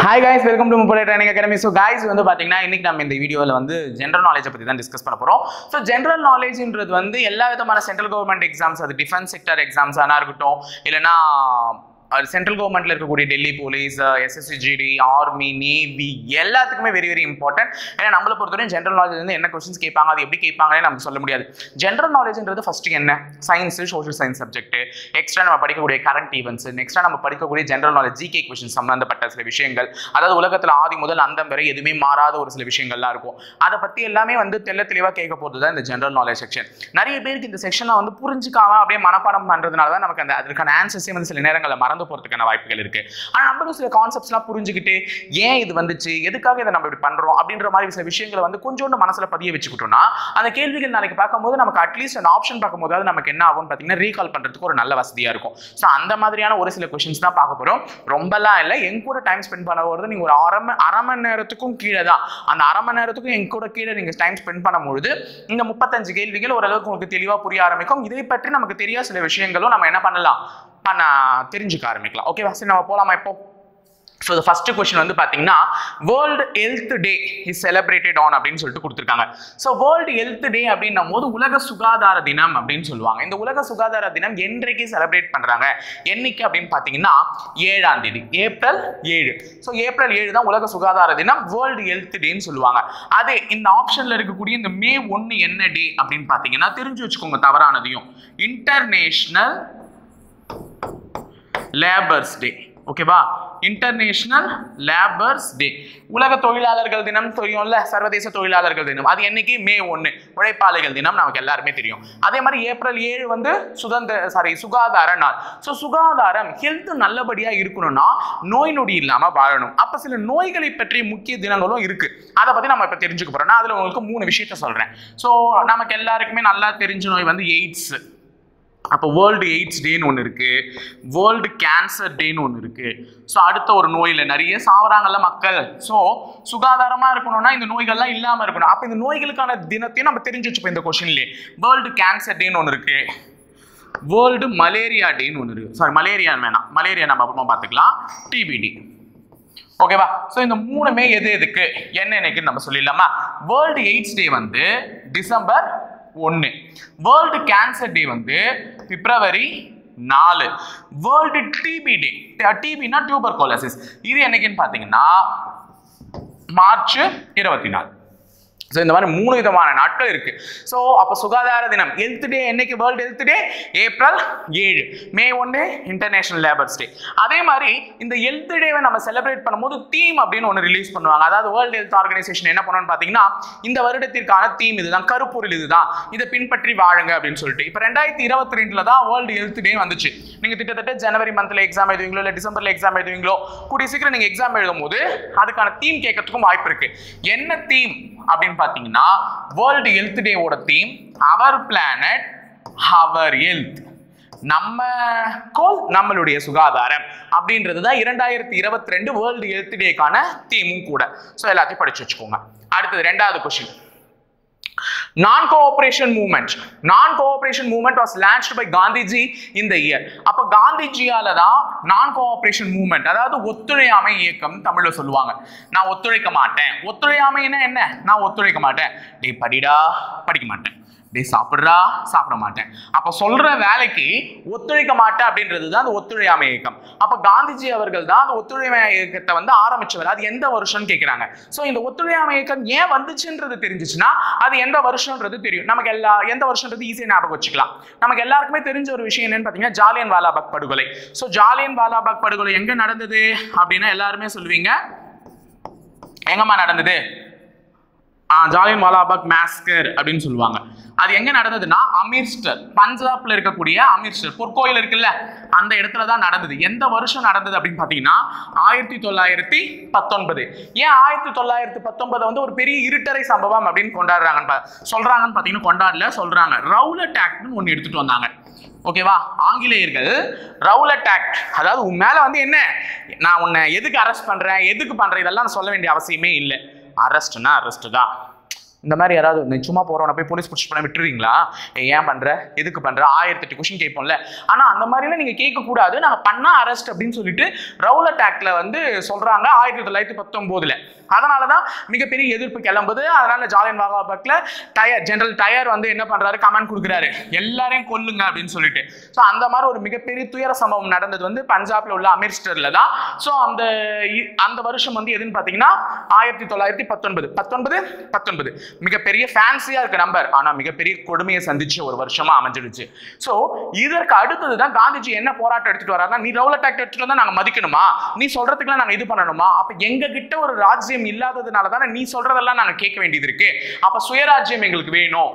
hi guys welcome to முப்படை training academy so guys வந்து பார்த்தீங்கன்னா இன்னைக்கு நம்ம இந்த வீடியோவில் வந்து ஜென்ரல் நாலேஜை பற்றி தான் டிஸ்கஸ் பண்ண போகிறோம் ஸோ ஜென்ரல் நாலேஜ்ன்றது வந்து எல்லா விதமான சென்ட்ரல் கவர்மெண்ட் எக்ஸாம்ஸ் அது டிஃபென்ஸ் செக்டர் எக்ஸாம்ஸாக இருக்கட்டும் இல்லைன்னா சென்ட்ரல் கவர்மெண்ட்ல இருக்கக்கூடிய Delhi police SSC GD army navy எல்லாத்துக்குமே வெரி வெரி இம்பார்ட்டன்ட் ஏன்னா நம்மளை பொறுத்தவரையும் ஜென்ரல் நாலேஜ் வந்து என்ன கொஸ்டின்ஸ் கேட்பாங்க அது எப்படி கேட்பாங்கன்னு நமக்கு சொல்ல முடியாது ஜென்ரல் நாலேஜ்ன்றது ஃபர்ஸ்ட் என்ன science social science subject extra நம்ம படிக்கக்கூடிய கரண்ட் ஈவெண்ட்ஸ் நெக்ஸ்ட்ரா நம்ம படிக்கக்கூடிய ஜென்ரல் நாலேஜ் ஜிகே கொஸ்டின் சம்பந்தப்பட்ட சில விஷயங்கள் அதாவது உலகத்தில் ஆதி முதல் அந்தம் வரை எதுவுமே மாறாத ஒரு சில விஷயங்கள்லாம் இருக்கும் அதை பற்றி எல்லாமே வந்து தெள்ள தெளிவாக கேட்க போகிறது தான் இந்த ஜென்ரல் நாலேஜ் செக்ஷன் நிறைய பேருக்கு இந்த செக்ஷனை வந்து புரிஞ்சுக்காம அப்படியே மனப்பாடம் பண்ணுறதுனால தான் நமக்கு அந்த அதற்கான ஆன்சர்ஸே வந்து சில நேரங்களில் மறந்து போகிறதுக்கான வாய்ப்புகள் இருக்கு ஆனால் நம்மளும் சில கான்செப்ட்ஸ்லாம் புரிஞ்சுக்கிட்டு ஏன் இது வந்துச்சு எதுக்காக இதை நம்ம இப்படி பண்ணுறோம் அப்படின்ற மாதிரி சில விஷயங்களை வந்து கொஞ்சோண்டு மனசில் பதிய வச்சுக்கிட்டோம்னா அந்த கேள்விகள் நாளைக்கு பார்க்கும்போது நமக்கு அட்லீஸ்ட் அந்த ஆப்ஷன் பார்க்கும்போது அது நமக்கு என்ன ஆகும்னு பார்த்தீங்கன்னா ரீகால் பண்ணுறதுக்கு ஒரு நல்ல வசதியாக இருக்கும் ஸோ அந்த மாதிரியான ஒரு சில கொஷின்ஸ் தான் பார்க்க போகிறோம் ரொம்பலாம் இல்லை என் கூட டைம் ஸ்பெண்ட் பண்ண போகிறது நீங்கள் ஒரு அரை மணி அரை மணி நேரத்துக்கும் கீழே தான் அந்த அரை மணி நேரத்துக்கும் என் கூட கீழே நீங்கள் டைம் ஸ்பெண்ட் பண்ணும்பொழுது இந்த முப்பத்தஞ்சு கேள்விகள் ஓரளவுக்கு உங்களுக்கு தெளிவாக புரிய ஆரம்பிக்கும் இதை பற்றி நமக்கு தெரியாத சில விஷயங்களும் நம்ம என்ன பண்ணலாம் பண்ண தெரிஞ்சுக்க ஆரம்பிக்கலாம் ஓகேவா சரி நம்ம போகலாமா இப்போ ஸோ the ஃபர்ஸ்ட் கொஸ்டின் வந்து பார்த்தீங்கன்னா world health day is celebrated on அப்படின்னு சொல்லிட்டு கொடுத்துருக்காங்க ஸோ வேர்ல்டு ஹெல்த் டே அப்படின்னும் போது உலக சுகாதார தினம் அப்படின்னு சொல்லுவாங்க இந்த உலக சுகாதார தினம் என்றைக்கு செலிப்ரேட் பண்ணுறாங்க என்னைக்கு அப்படின்னு பார்த்தீங்கன்னா ஏழாம் தேதி ஏப்ரல் ஏழு ஸோ ஏப்ரல் ஏழு தான் உலக சுகாதார தினம் வேர்ல்டு ஹெல்த் டேன்னு சொல்லுவாங்க அதே இந்த ஆப்ஷனில் இருக்கக்கூடிய இந்த மே ஒன்று என்ன டே அப்படின்னு பார்த்தீங்கன்னா தெரிஞ்சு வச்சுக்கோங்க தவறானதையும் இன்டர்நேஷ்னல் லேபர்ஸ் டே ஓகேவா இன்டர்நேஷனல் லேபர்ஸ் டே உலக தொழிலாளர்கள் தினம் தெரியும்ல சர்வதேச தொழிலாளர்கள் தினம் அது என்னைக்கு மே ஒன்று உழைப்பாளிகள் தினம் நமக்கு எல்லாருமே தெரியும் அதே மாதிரி ஏப்ரல் ஏழு வந்து சுதந்திர சாரி சுகாதார நாள் ஸோ சுகாதாரம் ஹெல்த் நல்லபடியா இருக்கணும்னா நோய் நொடி இல்லாம வாழணும் அப்ப சில நோய்களை பற்றிய முக்கிய தினங்களும் இருக்கு அதை பத்தி நம்ம இப்ப தெரிஞ்சுக்க போறோம் நான் அதுல உங்களுக்கு மூணு விஷயத்த சொல்றேன் ஸோ நமக்கு எல்லாருக்குமே நல்லா தெரிஞ்ச நோய் வந்து எய்ட்ஸ் அப்போ வேர்ல்டு எய்ட்ஸ் டேன்னு ஒன்று இருக்கு வேர்ல்டு கேன்சர் டேன்னு ஒன்று இருக்கு ஸோ அடுத்த ஒரு நோயில் நிறைய சாவறாங்கல்ல மக்கள் ஸோ சுகாதாரமாக இருக்கணும்னா இந்த நோய்கள்லாம் இல்லாமல் இருக்கணும் அப்போ இந்த நோய்களுக்கான தினத்தையும் நம்ம தெரிஞ்சு வச்சுப்போம் இந்த கொஷின்லேயே வேர்ல்டு கேன்சர் டேன்னு ஒன்று இருக்கு வேர்ல்டு மலேரியா டேன்னு ஒன்று இருக்கு சாரி மலேரியா வேணாம் மலேரியா நம்ம அப்புறமா பார்த்துக்கலாம் டிபிடி ஓகேவா ஸோ இந்த மூணுமே எது எதுக்கு என்ன என்னைக்குன்னு நம்ம சொல்லிடலாமா வேர்ல்டு எய்ட்ஸ் டே வந்து டிசம்பர் ஒன்று வேர்ல்டு கேன்சர் டே வந்து பிப்ரவரி நாலு வேர்ல்டு டிபி டே டிபினா டியூபர் கோலசிஸ் இது என்னைக்குன்னு பார்த்தீங்கன்னா மார்ச் இருபத்தி நாலு ஸோ இந்த மாதிரி மூணு விதமான நாட்கள் இருக்கு ஸோ அப்போ சுகாதார தினம் ஹெல்த் டே என்னைக்கு வேர்ல்டு ஹெல்த் டே ஏப்ரல் ஏழு மே ஒன்று இன்டர்நேஷனல் லேபர்ஸ் டே அதே மாதிரி இந்த ஹெல்த் டேவை நம்ம செலிப்ரேட் பண்ணும்போது தீம் அப்படின்னு ஒன்று ரிலீஸ் பண்ணுவாங்க அதாவது வேர்ல்டு ஹெல்த் ஆர்கனைசேஷன் என்ன பண்ணணும்னு பார்த்தீங்கன்னா இந்த வருடத்திற்கான தீம் இதுதான் கருப்பொருள் இதுதான் இதை பின்பற்றி வாழுங்க அப்படின்னு சொல்லிட்டு இப்போ ரெண்டாயிரத்தி இருபத்தி ரெண்டுல தான் வேர்ல்டு ஹெல்த் டே வந்துச்சு நீங்கள் கிட்டத்தட்ட ஜனவரி மந்த்ல எக்ஸாம் எழுதுவீங்களோ இல்லை டிசம்பர்ல எக்ஸாம் எழுதுவீங்களோ கூடிய சீக்கிரம் நீங்கள் எக்ஸாம் எழுதும் போது அதுக்கான தீம் கேட்கறதுக்கும் வாய்ப்பு இருக்கு என்ன தீம் அப்படின்னு பார்த்தீங்கன்னா வேர்ல்டு ஹெல்த் டேவோட theme our planet our health நம்ம கோல் நம்மளுடைய சுகாதாரம் அப்படின்றது தான் இரண்டாயிரத்தி இருபத்தி ரெண்டு வேர்ல்டு ஹெல்த் டேக்கான தீமும் கூட ஸோ எல்லாத்தையும் படிச்சு வச்சுக்கோங்க அடுத்தது ரெண்டாவது question non cooperation movement non cooperation movement was launched by Gandhiji இந்த இயர் அப்ப காந்திஜியால தான் நான் கோஆபரேஷன் மூவ்மெண்ட் அதாவது ஒத்துழையாமை இயக்கம் தமிழ்ல சொல்லுவாங்க நான் ஒத்துழைக்க மாட்டேன் ஒத்துழையாமைன்னா என்ன நான் ஒத்துழைக்க மாட்டேன் டேய் படிடா படிக்க மாட்டேன் டேய் சாப்பிட்றா சாப்பிட மாட்டேன் அப்ப சொல்ற வேலைக்கு ஒத்துழைக்க மாட்டேன் அப்படின்றது தான் அந்த ஒத்துழையாமை இயக்கம் அப்ப காந்திஜி அவர்கள் தான் அந்த ஒத்துழையாமை இயக்கத்தை வந்து ஆரம்பிச்சவர் அது எந்த வருஷம்னு கேட்கிறாங்க ஸோ இந்த ஒத்துழையாமை இயக்கம் ஏன் வந்துச்சுன்றது தெரிஞ்சிச்சுன்னா அது எந்த வருஷம்ன்றது தெரியும் நமக்கு எல்லா எந்த வருஷம்ன்றது ஈஸியாக ஞாபகம் வச்சுக்கலாம் நமக்கு எல்லாருக்குமே தெரிஞ்ச ஒரு விஷயம் என்னன்னு பார்த்தீங்கன்னா ஜாலியன் வாலாபாக் படுகொலை ஸோ ஜாலியன் வாலாபாக் படுகொலை எங்க நடந்தது அப்படின்னா எல்லாருமே சொல்லுவீங்க எங்கம்மா நடந்தது ஜாலியன் வாலாபாக் மேஸ்கர் அப்படின்னு சொல்லுவாங்க அது எங்க நடந்ததுன்னா அமீர்ஸ்டர் பஞ்சாப்ல இருக்கக்கூடிய அமீர்ஸ்டர் பொற்கோயில் இருக்குல்ல அந்த இடத்துல தான் நடந்தது எந்த வருஷம் நடந்தது அப்படின்னு பார்த்தீங்கன்னா ஆயிரத்தி தொள்ளாயிரத்தி பத்தொன்பது ஏன் ஆயிரத்தி தொள்ளாயிரத்தி பத்தொன்பதை வந்து ஒரு பெரிய இருட்டரை சம்பவம் அப்படின்னு கொண்டாடுறாங்கன்னு பா- சொல்றாங்கன்னு பார்த்தீங்கன்னா கொண்டாடல சொல்றாங்க ரவுலட் ஆக்ட்னு ஒன்று எடுத்துட்டு வந்தாங்க ஓகேவா ஆங்கிலேயர்கள் ரவுலட் ஆக்ட் அதாவது உன் மேல வந்து என்ன நான் உன்னை எதுக்கு அரெஸ்ட் பண்றேன் எதுக்கு பண்றேன் இதெல்லாம் நான் சொல்ல வேண்டிய அவசியமே இல்லை அரெஸ்ட்னா அரெஸ்ட் தான் இந்த மாதிரி யாராவது இந்த சும்மா போறவன போய் போலீஸ் பிடிச்சி பண்ண விட்டுருவீங்களா ஏய், ஏன் பண்ற எதுக்கு பண்ற ஆயிரத்தி எட்டு கொஸ்டின் கேட்போம்ல ஆனா அந்த மாதிரிலாம் நீங்க கேட்க கூடாது நாங்க பண்ணா அரெஸ்ட் அப்படின்னு சொல்லிட்டு ரவுலட் ஆக்ட்ல வந்து சொல்றாங்க ஆயிரத்தி தொள்ளாயிரத்தி பத்தொன்பதுல அதனாலதான் மிகப்பெரிய எதிர்ப்பு கிளம்புது அதனால ஜாலியன் வாகாபாக்ல டயர் ஜெனரல் டயர் வந்து என்ன பண்றாரு கமெண்ட் கொடுக்குறாரு எல்லாரையும் கொல்லுங்க அப்படின்னு சொல்லிட்டு ஸோ அந்த மாதிரி ஒரு மிகப்பெரிய துயர சம்பவம் நடந்தது வந்து பஞ்சாப்ல உள்ள அமிர்ஸ்டர்ல தான் ஸோ அந்த இ- அந்த வருஷம் வந்து எதுன்னு பாத்தீங்கன்னா ஆயிரத்தி தொள்ளாயிரத்தி பத்தொன்பது பத்தொன்பது பத்தொன்பது மிகப்பெரிய ஃபேன்சியா இருக்க நம்பர் ஆனா மிகப்பெரிய கொடுமையை சந்திச்ச ஒரு வருஷமா அமைஞ்சிடுச்சு ஸோ இதற்கு அடுத்தது தான் காந்திஜி என்ன போராட்டம் எடுத்துட்டு வராருன்னா நீ ரவுலட் ஆக்ட் எடுத்துட்டு வந்தா நாங்க மதிக்கணுமா நீ சொல்றதுக்குலாம் நாங்க இது பண்ணணுமா அப்ப எங்க கிட்ட ஒரு ராஜ்யம் இல்லாததுனால தானே நீ சொல்றதெல்லாம் நாங்க கேட்க வேண்டியது இருக்கு அப்ப சுயராஜ்யம் எங்களுக்கு வேணும்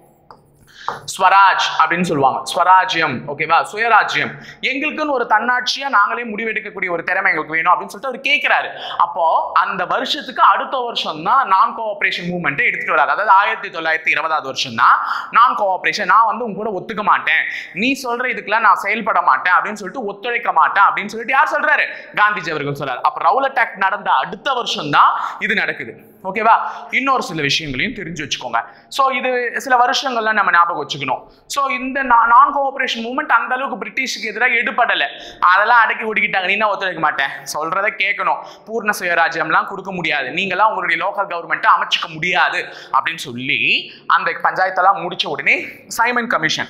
ஸ்வராஜ் அப்படின்னு சொல்லுவாங்க ஸ்வராஜ்யம் ஓகேவா சுயராஜ்யம் எங்களுக்குன்னு ஒரு தன்னாட்சியா நாங்களே முடிவெடுக்கக்கூடிய ஒரு திறமை எங்களுக்கு வேணும் அப்படின்னு சொல்லிட்டு அவர் கேட்கிறாரு அப்போ அந்த வருஷத்துக்கு அடுத்த வருஷம் தான் நான் கோஆபரேஷன் மூவ்மெண்ட் எடுத்துட்டு வராரு அதாவது ஆயிரத்தி தொள்ளாயிரத்தி இருபதாவது வருஷம் தான் நான் கோஆபரேஷன் நான் வந்து உங்க கூட ஒத்துக்க மாட்டேன் நீ சொல்ற இதுக்கெல்லாம் நான் செயல்பட மாட்டேன் அப்படின்னு சொல்லிட்டு ஒத்துழைக்க மாட்டேன் அப்படின்னு சொல்லிட்டு யார் சொல்றாரு காந்திஜி அவர்கள் சொல்றாரு அப்ப ரவுல் அட்டாக் நடந்த அடுத்த வருஷம் தான் இது நடக்குது ஓகேவா இன்னொரு சில விஷயங்களையும் தெரிஞ்சு வச்சுக்கோங்க ஸோ இது சில வருஷங்கள்லாம் நம்ம ஞாபகம் வச்சுக்கணும் ஸோ இந்த நான் கோஆபரேஷன் மூவ்மெண்ட் அந்த அளவுக்கு பிரிட்டிஷுக்கு எதிராக எடுபடலை அதெல்லாம் அடக்கி ஒடுக்கிட்டாங்க நீ என்ன ஒத்துழைக்க மாட்டேன் சொல்றதை கேட்கணும் பூர்ண சுயராஜ்யம்லாம் கொடுக்க முடியாது நீங்களாம் உங்களுடைய லோக்கல் கவர்மெண்ட்டை அமைச்சிக்க முடியாது அப்படின்னு சொல்லி அந்த பஞ்சாயத்தெல்லாம் முடிச்ச உடனே சைமன் கமிஷன்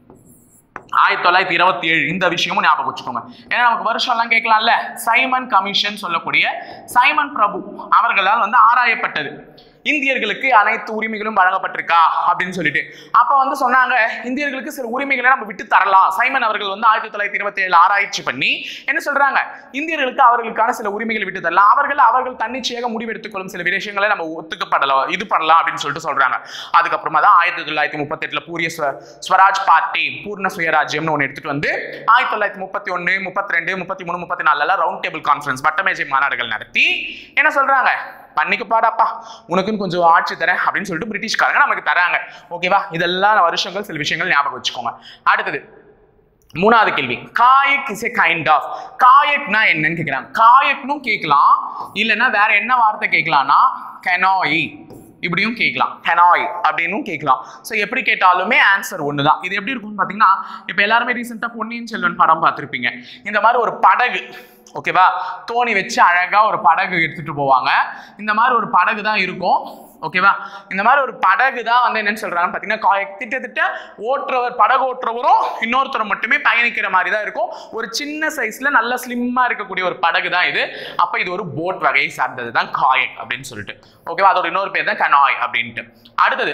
ஆயிரத்தி தொள்ளாயிரத்தி இருபத்தி ஏழு இந்த விஷயமும் ஞாபகம் வச்சுக்கோங்க ஏன்னா நமக்கு வருஷம்லாம் கேட்கலாம்ல சைமன் கமிஷன் சொல்லக்கூடிய சைமன் பிரபு அவர்களால் வந்து ஆராயப்பட்டது இந்தியர்களுக்கு அனைத்து உரிமைகளும் வழங்கப்பட்டிருக்கா அப்படின்னு சொல்லிட்டு அப்ப வந்து சொன்னாங்க இந்தியர்களுக்கு சில உரிமைகளை நம்ம விட்டு தரலாம் சைமன் அவர்கள் வந்து ஆயிரத்தி தொள்ளாயிரத்தி இருபத்தி ஏழு ஆராய்ச்சி பண்ணி என்ன சொல்றாங்க இந்தியர்களுக்கு அவர்களுக்கான சில உரிமைகளை விட்டு தரலாம் அவர்கள் அவர்கள் தன்னிச்சையாக முடிவெடுத்துக் சில விஷயங்களை நம்ம ஒத்துக்கப்படலாம் இது பண்ணலாம் அப்படின்னு சொல்லிட்டு சொல்றாங்க அதுக்கப்புறமா தான் ஆயிரத்தி தொள்ளாயிரத்தி முப்பத்தி எட்டுல பூரிய ஸ்வ- ஸ்வராஜ் பார்ட்டி பூர்ண சுயராஜ்யம்னு ஒன்று எடுத்துட்டு வந்து ஆயிரத்தி தொள்ளாயிரத்தி முப்பத்தி ஒன்று முப்பத்தி ரெண்டு முப்பத்தி மூணு முப்பத்தி நாலுல ரவுண்ட் டேபிள் கான்ஃபரன்ஸ் வட்டமேஜை மாநாடுகள் நடத்தி என்ன சொல்றாங்க பண்ணிக்க பாடாப்பா உனக்குன்னு கொஞ்சம் ஆட்சி தரேன் அப்படின்னு சொல்லிட்டு பிரிட்டிஷ்காரங்க நமக்கு தராங்க ஓகேவா இதெல்லாம் வருஷங்கள் சில விஷயங்கள் ஞாபகம் வச்சுக்கோங்க அடுத்தது மூணாவது கேள்வி kayak is a kind of காயக்னா என்னன்னு கேட்குறாங்க காயக்னும் கேட்கலாம் இல்லைன்னா வேற என்ன வார்த்தை கேட்கலாம்னா கெனாய் இப்படியும் கேட்கலாம் கெனாய் அப்படின்னும் கேட்கலாம் ஸோ எப்படி கேட்டாலுமே ஆன்சர் ஒன்று தான் இது எப்படி இருக்கும்னு பார்த்தீங்கன்னா இப்போ எல்லாருமே ரீசெண்டாக பொன்னியின் செல்வன் படம் பார்த்துருப்பீங்க இந்த மாதிரி ஒரு படகு ஓகேவா தோணி வச்சு அழகா ஒரு படகு எடுத்துட்டு போவாங்க இந்த மாதிரி ஒரு படகு தான் இருக்கும் ஓகேவா இந்த மாதிரி ஒரு படகு தான் வந்து என்னன்னு சொல்றாங்க பார்த்தீங்கன்னா காய- திட்டத்திட்ட ஓட்டுறவர் படகு ஓட்டுறவரும் இன்னொருத்தர் மட்டுமே பயணிக்கிற மாதிரி தான் இருக்கும் ஒரு சின்ன சைஸ்ல நல்ல ஸ்லிம்மா இருக்கக்கூடிய ஒரு படகு தான் இது அப்ப இது ஒரு போட் வகையை சார்ந்தது தான் காயக் அப்படின்னு சொல்லிட்டு ஓகேவா அதோட இன்னொரு பேர் தான் கனாய் அப்படின்ட்டு அடுத்தது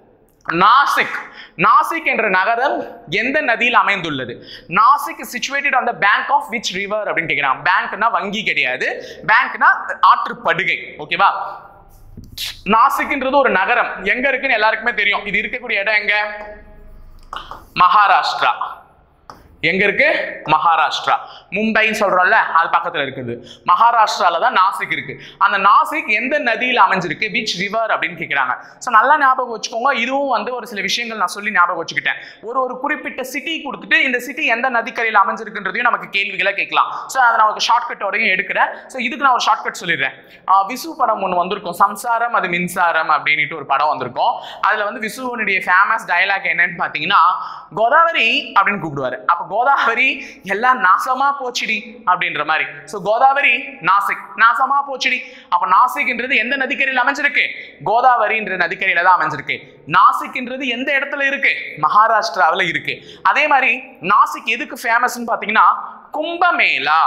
நாசிக் நாசிக் என்ற நகரம் எந்த நதியில் அமைந்துள்ளது Nashik situated on the bank of which river அப்படின்னு கேட்கிறாங்க பேங்க்னா வங்கி கிடையாது பேங்க்னா ஆற்று படுகை ஓகேவா நாசிக்ன்றது ஒரு நகரம் எங்க இருக்குன்னு எல்லாருக்குமே தெரியும் இது இருக்கக்கூடிய இடம் எங்க மகாராஷ்டிரா எங்க இருக்கு மகாராஷ்டிரா மும்பைன்னு சொல்றோம்ல அது பக்கத்துல இருக்குது மகாராஷ்டிரால தான் நாசிக் இருக்கு அந்த நாசிக் எந்த நதியில் அமைஞ்சிருக்கு விச் ரிவர் அப்படின்னு கேக்குறாங்க ஸோ நல்லா ஞாபகம் வச்சுக்கோங்க இதுவும் வந்து ஒரு சில விஷயங்கள் நான் சொல்லி ஞாபகம் வச்சுக்கிட்டேன் ஒரு ஒரு குறிப்பிட்ட சிட்டி கொடுத்துட்டு இந்த சிட்டி எந்த நதிக்கரையில் அமைஞ்சிருக்குன்றதையும் நமக்கு கேள்விகளை கேட்கலாம் ஸோ அதை நான் ஒரு ஷார்ட்கட்டோடையும் எடுக்கிறேன் ஸோ இதுக்கு நான் ஒரு ஷார்ட்கட் சொல்லிடுறேன் ஆஹ் விசு படம் ஒன்று வந்திருக்கும் சம்சாரம் அது மின்சாரம் அப்படின்ட்டு ஒரு படம் வந்திருக்கும் அதுல வந்து விசுவனுடைய ஃபேமஸ் டயலாக் என்னன்னு பார்த்தீங்கன்னா கோதாவரி அப்படின்னு கூப்பிடுவாரு அப்ப கோதாவரி எல்லாம் நாசமா போச்சுடி அப்படின்ற மாதிரி ஸோ கோதாவரி நாசிக் நாசமா போச்சுடி அப்ப நாசிக்ன்றது எந்த நதிக்கரையில் அமைஞ்சிருக்கு கோதாவரின்ற நதிக்கரையில தான் அமைஞ்சிருக்கு நாசிக்ன்றது எந்த இடத்துல இருக்கு மகாராஷ்டிராவில் இருக்கு அதே மாதிரி நாசிக் எதுக்கு ஃபேமஸ்னு பார்த்தீங்கன்னா கும்பமேளா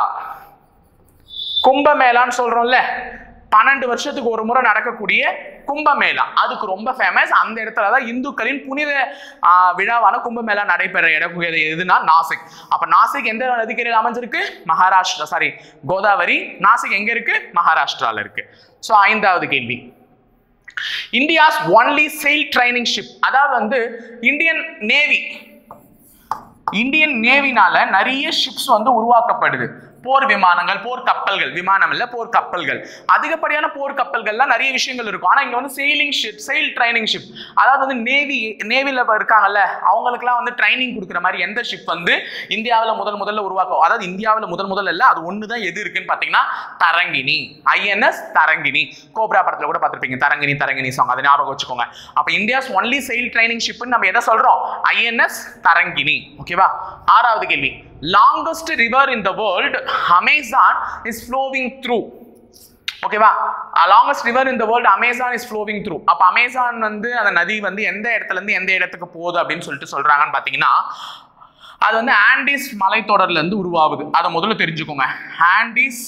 கும்பமேளான்னு சொல்றோம்ல பன்னெண்டு வருஷத்துக்கு ஒரு முறை நடக்கக்கூடிய கும்பமேளா அதுக்கு ரொம்ப ஃபேமஸ் அந்த இடத்துல தான் இந்துக்களின் புனித ஆஹ், விழாவான கும்பமேளா நடைபெற இடம் எது- எதுனா நாசிக் அப்ப நாசிக் எந்த நதிக்கரையில் அமைஞ்சிருக்கு மகாராஷ்டிரா சாரி கோதாவரி நாசிக் எங்க இருக்கு மகாராஷ்டிரால இருக்கு ஸோ ஐந்தாவது கேள்வி India's only sail training ship அதாவது வந்து இந்தியன் நேவி இந்தியன் நேவினால நிறைய ஷிப்ஸ் வந்து உருவாக்கப்படுது போர் விமானங்கள் போர் கப்பல்கள் விமானம் இல்ல போர் கப்பல்கள் அதிகப்படியான போர் கப்பல்கள்லாம் நிறைய விஷயங்கள் இருக்கும் ஆனா இங்க வந்து sailing ship sail training ship அதாவது வந்து நேவி நேவில இருக்காங்கல்ல அவங்களுக்குலாம் வந்து ட்ரைனிங் கொடுக்குற மாதிரி எந்த ஷிப் வந்து இந்தியாவில் முதல் முதல்ல உருவாக்கும் அதாவது இந்தியாவில் முதல் முதல்ல இல்ல அது ஒன்று தான் எது இருக்குன்னு பார்த்தீங்கன்னா தரங்கிணி ஐஎன்எஸ் தரங்கிணி கோப்ரா படத்தில் கூட பார்த்துருப்பீங்க தரங்கிணி தரங்கிணி சாங் அதை ஞாபகம் வச்சுக்கோங்க அப்போ இந்தியாஸ் ஒன்லி செயில் ட்ரைனிங் ஷிப்னு நம்ம எதை சொல்றோம் ஐஎன்எஸ் தரங்கிணி ஓகேவா ஆறாவது கேள்வி longest river in the world Amazon is flowing through ஓகேவா லாங்கஸ்ட் ரிவர் இந்த world Amazon is flowing through அப்போ அமேசான் வந்து அந்த நதி வந்து எந்த இடத்துல இருந்து எந்த இடத்துக்கு போகுது அப்படின்னு சொல்லிட்டு சொல்றாங்கன்னு பார்த்தீங்கன்னா அது வந்து ஆண்டிஸ் மலைத்தொடர்ல இருந்து உருவாகுது அதை முதல்ல தெரிஞ்சுக்கோங்க ஆண்டிஸ்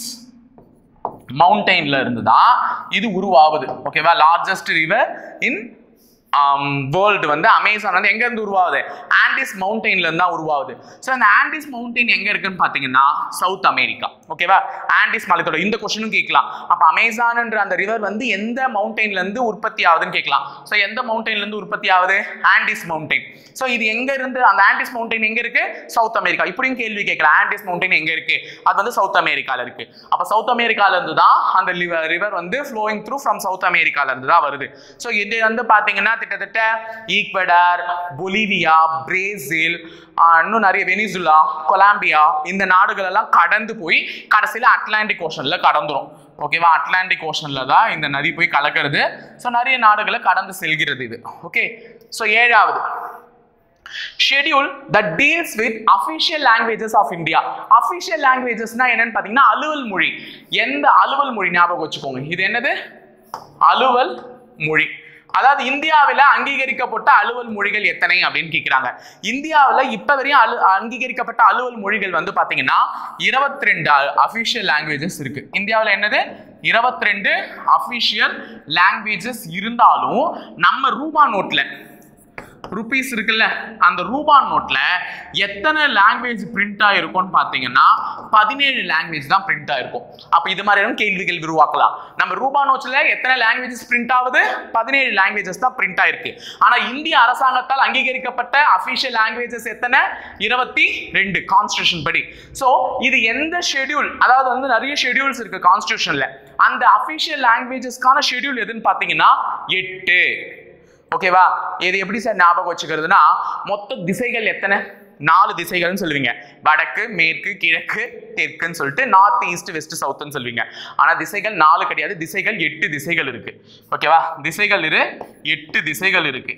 மவுண்டெயின்ல இருந்து தான் இது உருவாகுது ஓகேவா லார்ஜஸ்ட் ரிவர் இன் வேர்ல்டு வந்து அமேசான் வந்து எங்க இருந்து உருவாகுது ஆண்டிஸ் மவுண்டெயின்ல இருந்து தான் உருவாகுது ஸோ அந்த ஆண்டிஸ் மவுண்டெயின் எங்க இருக்குன்னு பாத்தீங்கன்னா சவுத் அமெரிக்கா ஓகேவா ஆண்டிஸ் மலைத்தொடர் இந்த கொஸ்டினும் கேட்கலாம் அப்ப அமேசான்ன்ற அந்த ரிவர் வந்து எந்த மவுண்டெயின்ல இருந்து உற்பத்தி ஆகுதுன்னு கேட்கலாம் ஸோ எந்த மவுண்டெயின்ல இருந்து உற்பத்தி ஆகுது ஆண்டிஸ் மவுண்டெயின் ஸோ இது எங்க இருந்து அந்த ஆண்டிஸ் மவுண்டெயின் எங்க இருக்கு சவுத் அமெரிக்கா இப்படியும் கேள்வி கேட்கலாம் ஆண்டிஸ் மவுண்டெயின் எங்க இருக்கு அது வந்து சவுத் அமெரிக்கால இருக்கு அப்ப சவுத் அமெரிக்கால இருந்து தான் அந்த ரிவர் வந்து ஃப்ளோயிங் த்ரூ ஃப்ரம் சவுத் அமெரிக்கால இருந்து தான் வருது ஸோ இது வந்து பாத்தீங்கன்னா கிட்டத்தட்ட ஈக்வடார் பொலிவியா பிரேசில் ஆஹ் இன்னும் நிறைய வெனிசுலா கொலம்பியா இந்த நாடுகள் எல்லாம் கடந்து போய் கடைசியில் அட்லாண்டிக் ஓஷன்ல கடந்துரும் ஓகேவா அட்லாண்டிக் ஓஷன்ல தான் இந்த நதி போய் கலக்கிறது ஸோ நிறைய நாடுகளை கடந்து செல்கிறது இது ஓகே ஸோ ஏழாவது schedule that deals with official languages of India official languagesனா என்னன்னு பார்த்தீங்கன்னா அலுவல் மொழி எந்த அலுவல் மொழி ஞாபகம் வச்சுக்கோங்க இது என்னது அலுவல் மொழி அதாவது இந்தியாவில் அங்கீகரிக்கப்பட்ட அலுவல் மொழிகள் எத்தனை அப்படின்னு கேட்குறாங்க இந்தியாவில் இப்போ வரையும் அலு அங்கீகரிக்கப்பட்ட அலுவல் மொழிகள் வந்து பார்த்தீங்கன்னா இருபத்தி ரெண்டு அஃபிஷியல் லாங்குவேஜஸ் இருக்கு இந்தியாவில் என்னது இருபத்தி ரெண்டு அஃபிஷியல் லாங்குவேஜஸ் இருந்தாலும் நம்ம ரூபா நோட்டில் ருபீஸ் இருக்குல்ல அந்த ரூபா நோட்ல எத்தனை லாங்குவேஜ் பிரிண்ட் ஆயிருக்கும்னு பார்த்தீங்கன்னா பதினேழு லாங்குவேஜ் தான் பிரிண்ட் ஆயிருக்கும் அப்போ இது மாதிரியான கேள்விகள் உருவாக்கலாம் நம்ம ரூபா நோட்ஸ்ல எத்தனை லாங்குவேஜஸ் பிரிண்ட் ஆகுது பதினேழு லாங்குவேஜஸ் தான் பிரிண்ட் ஆயிருக்கு ஆனா இந்திய அரசாங்கத்தால் அங்கீகரிக்கப்பட்ட அபிஷியல் லாங்குவேஜஸ் எத்தனை இருபத்தி ரெண்டு கான்ஸ்டியூஷன் படி ஸோ இது எந்த ஷெட்யூல் அதாவது வந்து நிறைய ஷெட்யூல்ஸ் இருக்கு கான்ஸ்டியூஷன்ல அந்த அபிஷியல் லாங்குவேஜஸ்க்கான ஷெட்யூல் எதுன்னு பார்த்தீங்கன்னா எட்டு ஓகேவா இது எப்படி சார் ஞாபகம் வச்சுக்கிறதுனா மொத்த திசைகள் எத்தனை நாலு திசைகள்னு சொல்லுவீங்க வடக்கு மேற்கு கிழக்கு தெற்குன்னு சொல்லிட்டு நார்த் ஈஸ்ட் வெஸ்ட் சவுத்துன்னு சொல்லுவீங்க ஆனா திசைகள் நாலு கிடையாது திசைகள் எட்டு திசைகள் இருக்கு ஓகேவா திசைகள் இரு எட்டு திசைகள் இருக்கு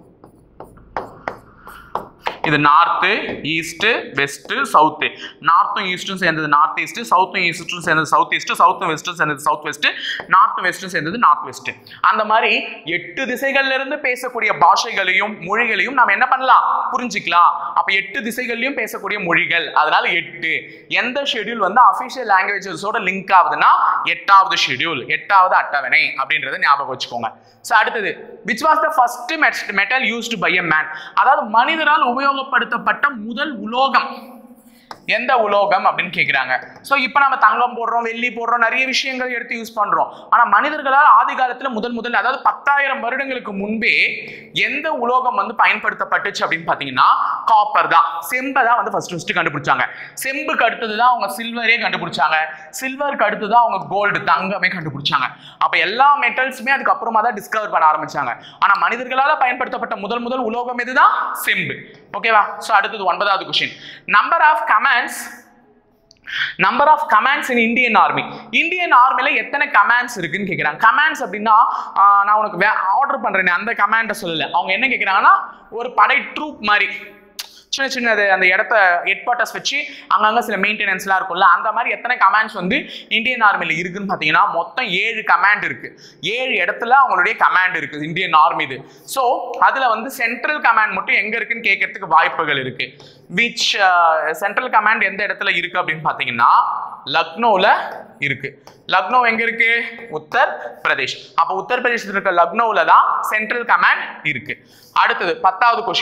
இது நார்த்து ஈஸ்ட் வெஸ்ட் சவுத்து நார்த்தும் ஈஸ்டும் சேர்ந்தது நார்த் ஈஸ்ட் சவுத்தும் ஈஸ்டும் சேர்ந்தது சவுத் ஈஸ்ட் சவுத்தும் வெஸ்ட்டும் சேர்ந்தது சவுத் வெஸ்ட் நார்த்தும் வெஸ்ட்டும் சேர்ந்தது நார்த் வெஸ்ட் அந்த மாதிரி எட்டு திசைகள்ல இருந்து பேசக்கூடிய பாஷைகளையும் மொழிகளையும் நாம் என்ன பண்ணலாம் புரிஞ்சுக்கலாம் அப்ப எட்டு திசைகள்லயும் பேசக்கூடிய மொழிகள் அதனால எட்டு எந்த ஷெட்யூல் வந்து அபிஷியல் லாங்குவேஜஸோட லிங்க் ஆகுதுன்னா எட்டாவது ஷெட்யூல் எட்டாவது அட்டவணை அப்படின்றத ஞாபகம் வச்சுக்கோங்க ஸோ அடுத்தது which was the first metal used by a man அதாவது மனிதரால் உபயோகப்படுத்தப்பட்ட முதல் உலோகம் எந்த உலோகம் அப்படின்னு கேட்குறாங்க ஸோ இப்போ நம்ம தங்கம் போடுறோம் வெள்ளி போடுறோம் நிறைய விஷயங்கள் எடுத்து யூஸ் பண்றோம் ஆனால் மனிதர்களால் ஆதி காலத்தில் முதல் முதல் அதாவது பத்தாயிரம் வருடங்களுக்கு முன்பே எந்த உலோகம் வந்து பயன்படுத்தப்பட்டுச்சு அப்படின்னு பார்த்தீங்கன்னா காப்பர் தான் செம்பை தான் வந்து ஃபர்ஸ்ட் ஃபர்ஸ்ட் கண்டுபிடிச்சாங்க செம்புக்கு அடுத்தது தான் அவங்க சில்வரே கண்டுபிடிச்சாங்க சில்வருக்கு அடுத்து தான் அவங்க கோல்டு தங்கமே கண்டுபிடிச்சாங்க அப்போ எல்லா மெட்டல்ஸுமே அதுக்கப்புறமா தான் டிஸ்கவர் பண்ண ஆரம்பிச்சாங்க ஆனால் மனிதர்களால் பயன்படுத்தப்பட்ட முதல் முதல் உலோகம் எதுதான் செம்பு ஓகேவா ஸோ அடுத்தது ஒன்பதாவது question number of commands number of commands in Indian army Indian ஆர்மில எத்தனை கமாண்ட்ஸ் இருக்குன்னு கேட்குறாங்க கமாண்ட்ஸ் அப்படின்னா ஆஹ், நான் உனக்கு ஆர்டர் பண்றேனே அந்த கமாண்டை சொல்லல அவங்க என்ன கேட்குறாங்கன்னா ஒரு படை ட்ரூப் மாதிரி சின்ன சின்னது அந்த இடத்த ஹெட் குவார்ட்டர்ஸ் வச்சு அங்கங்கே சில மெயின்டெனன்ஸ்லாம் இருக்கும்ல அந்த மாதிரி எத்தனை கமாண்ட்ஸ் வந்து இந்தியன் ஆர்மியில் இருக்குன்னு பார்த்தீங்கன்னா மொத்தம் ஏழு கமாண்ட் இருக்கு ஏழு இடத்துல அவங்களுடைய கமாண்ட் இருக்கு இந்தியன் ஆர்மி இது ஸோ அதில் வந்து சென்ட்ரல் கமாண்ட் மட்டும் எங்கே இருக்குன்னு கேட்கறதுக்கு வாய்ப்புகள் இருக்கு விச் சென்ட்ரல் கமாண்ட் எந்த இடத்துல இருக்கு அப்படின்னு பார்த்தீங்கன்னா லக்னோவில் இருக்கு லக்னோ எங்க இருக்கு உத்தர் பிரதேஷ் அப்போ உத்தர் பிரதேசத்தில் இருக்க லக்னோவில் தான் சென்ட்ரல் கமாண்ட் இருக்கு அடுத்தது பத்தாவது question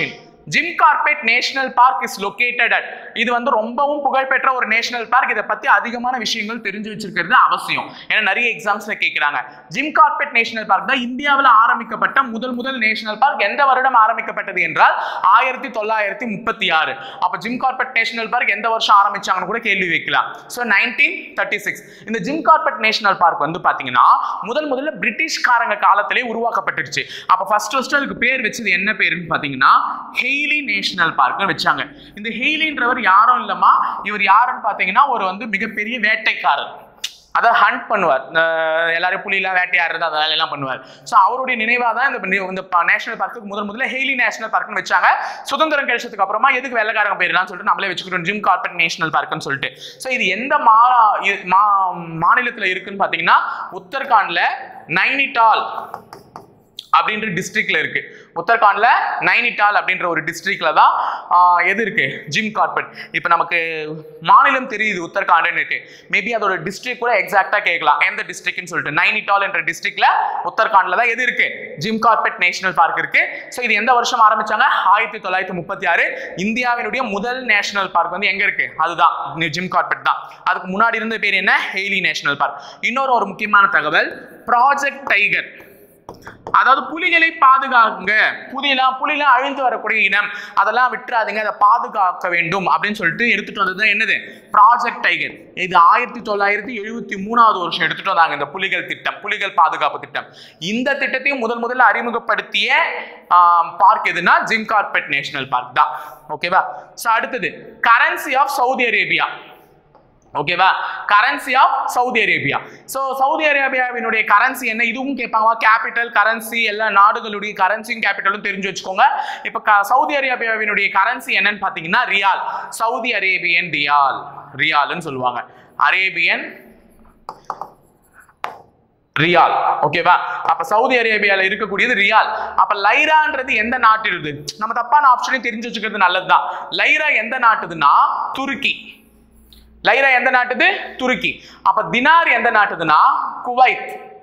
Jim Corbett national park is located at இது வந்து ரொம்பவும் புகழ்பெற்ற ஒரு நேஷனல் பார்க் இதை பத்தி அதிகமான விஷயங்கள் தெரிஞ்சு வச்சிருக்கிறது அவசியம் ஏன்னா நிறைய எக்ஸாம்ஸ்ல கேட்கிறாங்க ஜிம் கார்பெட் நேஷனல் பார்க் தான் இந்தியாவில் ஆரம்பிக்கப்பட்ட முதல் முதல் நேஷனல் பார்க் எந்த வருடம் ஆரம்பிக்கப்பட்டது என்றால் ஆயிரத்தி தொள்ளாயிரத்தி முப்பத்தி ஆறு அப்ப ஜிம் கார்பெட் நேஷனல் பார்க் எந்த வருஷம் ஆரம்பிச்சாங்கன்னு கூட கேள்வி வைக்கலாம் ஸோ நைன்டீன் தேர்ட்டி சிக்ஸ் இந்த ஜிம் கார்பெட் நேஷனல் பார்க் வந்து பாத்தீங்கன்னா முதல் முதல்ல பிரிட்டிஷ்காரங்க காலத்திலே உருவாக்கப்பட்டுருச்சு அப்ப ஃபர்ஸ்ட் ஃபர்ஸ்ட் அதுக்கு பேர் வச்சது என்ன பேருன்னு பாத்தீங்கன்னா ஹெய்லி நேஷனல் பார்க்னு வச்சாங்க இந்த ஹெய்லின்றவர் யாரும் இல்லம்மா இவர் யாருன்னு பாத்தீங்கன்னா ஒரு வந்து மிகப்பெரிய வேட்டைக்காரர் அதை ஹண்ட் பண்ணுவார் அஹ் எல்லாரும் புலிலாம் வேட்டையாடுறது அந்த வேலையெல்லாம் பண்ணுவார் ஸோ அவருடைய நினைவாக தான் இந்த நி- இந்த நேஷனல் பார்க்குக்கு முதல் முதல்ல ஹெய்லி நேஷனல் பார்க்னு வச்சாங்க சுதந்திரம் கிடைச்சதுக்கு அப்புறமா எதுக்கு வெள்ளக்காரங்க போயிடலாம் சொல்லிட்டு நம்மளே வச்சுக்கிட்டோம் ஜிம் கார்பெட் நேஷனல் பார்க்னு சொல்லிட்டு ஸோ இது எந்த மா இ- மா மாநிலத்தில் இருக்குன்னு பார்த்தீங்கன்னா உத்தரகாண்ட்ல நைனிடால் அப்படின்ற டிஸ்ட்ரிக்ட்ல இருக்கு உத்தரகாண்ட்ல நைனிடால் அப்படின்ற ஒரு டிஸ்ட்ரிக்ட்ல தான் ஆஹ், எது இருக்கு ஜிம் கார்பெட் இப்போ நமக்கு மாநிலம் தெரியுது உத்தரகாண்டுன்னு இருக்கு மேபி அதோட டிஸ்ட்ரிக்ட் கூட எக்ஸாக்டா கேட்கலாம் எந்த டிஸ்ட்ரிக்ட்னு சொல்லிட்டு நைனிடால் என்ற டிஸ்ட்ரிக்ட்ல உத்தரகாண்ட்ல தான் எது இருக்கு ஜிம் கார்பெட் நேஷனல் பார்க் இருக்கு ஸோ இது எந்த வருஷம் ஆரம்பிச்சாங்க ஆயிரத்தி தொள்ளாயிரத்தி முப்பத்தி ஆறு இந்தியாவினுடைய முதல் நேஷனல் பார்க் வந்து எங்க இருக்கு அதுதான் ஜிம் கார்பெட் தான் அதுக்கு முன்னாடி இருந்த பேர் என்ன ஹெய்லி நேஷனல் பார்க் இன்னொரு ஒரு முக்கியமான தகவல் ப்ராஜெக்ட் டைகர் அதாவது புலிகளை பாதுகாங்க புலிலாம் புலிலாம் அழிந்து வரக்கூடிய இனம் அதெல்லாம் விட்டுறாதீங்க அதை பாதுகாக்க வேண்டும் அப்படின்னு சொல்லிட்டு எடுத்துட்டு வந்தது தான் என்னது ப்ராஜெக்ட் டைகர் இது ஆயிரத்தி தொள்ளாயிரத்தி எழுபத்தி மூணாவது வருஷம் எடுத்துட்டு வந்தாங்க இந்த புலிகள் திட்டம் புலிகள் பாதுகாப்பு திட்டம் இந்த திட்டத்தையும் முதல் முதல்ல அறிமுகப்படுத்திய பார்க் எதுனா ஜிம் கார்பெட் நேஷனல் பார்க் தான் ஓகேவா ஸோ அடுத்தது கரன்சி ஆஃப் சவுதி அரேபியா ஓகேவா currency of Saudi Arabia so Saudi அரேபியாவினுடைய கரன்சி என்ன இதுவும் கேட்பாங்க கேபிட்டல் கரன்சி எல்லா நாடுகளுடைய கரன்சியும் கேபிட்டலும் தெரிஞ்சு வச்சுக்கோங்க இப்போ க- சவுதி அரேபியாவினுடைய கரன்சி என்னன்னு பார்த்தீங்கன்னா ரியால் சவுதி அரேபியன் ரியால் ரியால்னு சொல்லுவாங்க அரேபியன் ரியால் ஓகேவா அப்ப சவுதி அரேபியால இருக்கக்கூடியது ரியால் அப்ப லைரான்றது எந்த நாட்டிலுது நம்ம தப்பான ஆப்ஷனையும் தெரிஞ்சு வச்சுக்கிறது நல்லதுதான் லைரா எந்த நாட்டுதுன்னா துருக்கி லைரா எந்த நாட்டுது துருக்கி அப்ப தினார் எந்த நாட்டுதுன்னா குவைத்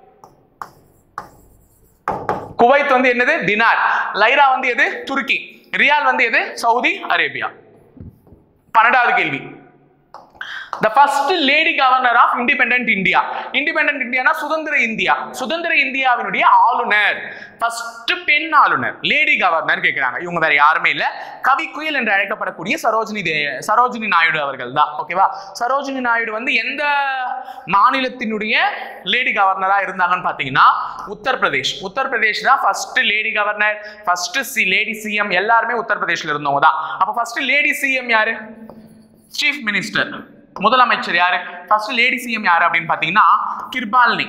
குவைத் வந்து என்னது தினார் லைரா வந்து எது துருக்கி ரியால் வந்து எது சவுதி அரேபியா பன்னெண்டாவது கேள்வி the first lady governor of independent India independent இந்தியானா சுதந்திர இந்தியா சுதந்திர இந்தியாவினுடைய ஆளுநர் ஃபர்ஸ்ட் பெண் ஆளுநர் லேடி கவர்னர் கேட்கிறாங்க இவங்க வேற யாருமே இல்ல கவி குயில் என்று அழைக்கப்படக்கூடிய சரோஜினி தே சரோஜினி நாயுடு அவர்கள் தான் ஓகேவா சரோஜினி நாயுடு வந்து எந்த மாநிலத்தினுடைய லேடி கவர்னரா இருந்தாங்கன்னு பாத்தீங்கன்னா உத்தரப்பிரதேஷ் உத்தரப்பிரதேஷ் தான் first lady governor first C lady CM எல்லாருமே உத்தரப்பிரதேஷ்ல இருந்தவங்க தான் அப்ப ஃபர்ஸ்ட் லேடி சிஎம் யாரு சீஃப் மினிஸ்டர் முதலமைச்சர் யாரு ஃபர்ஸ்ட் லேடி சிஎம் யாரு அப்படின்னு பாத்தீங்கன்னா கிருபாலினி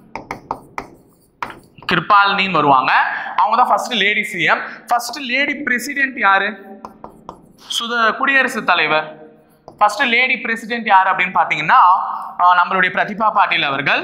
கிருபாலினின்னு வருவாங்க அவங்க தான் first lady CM first lady president யாரு சுத குடியரசுத் தலைவர் ஃபர்ஸ்ட் லேடி பிரசிடென்ட் யார் அப்படின்னு பாத்தீங்கன்னா ஆஹ், நம்மளுடைய பிரதிபா பாட்டீல் அவர்கள்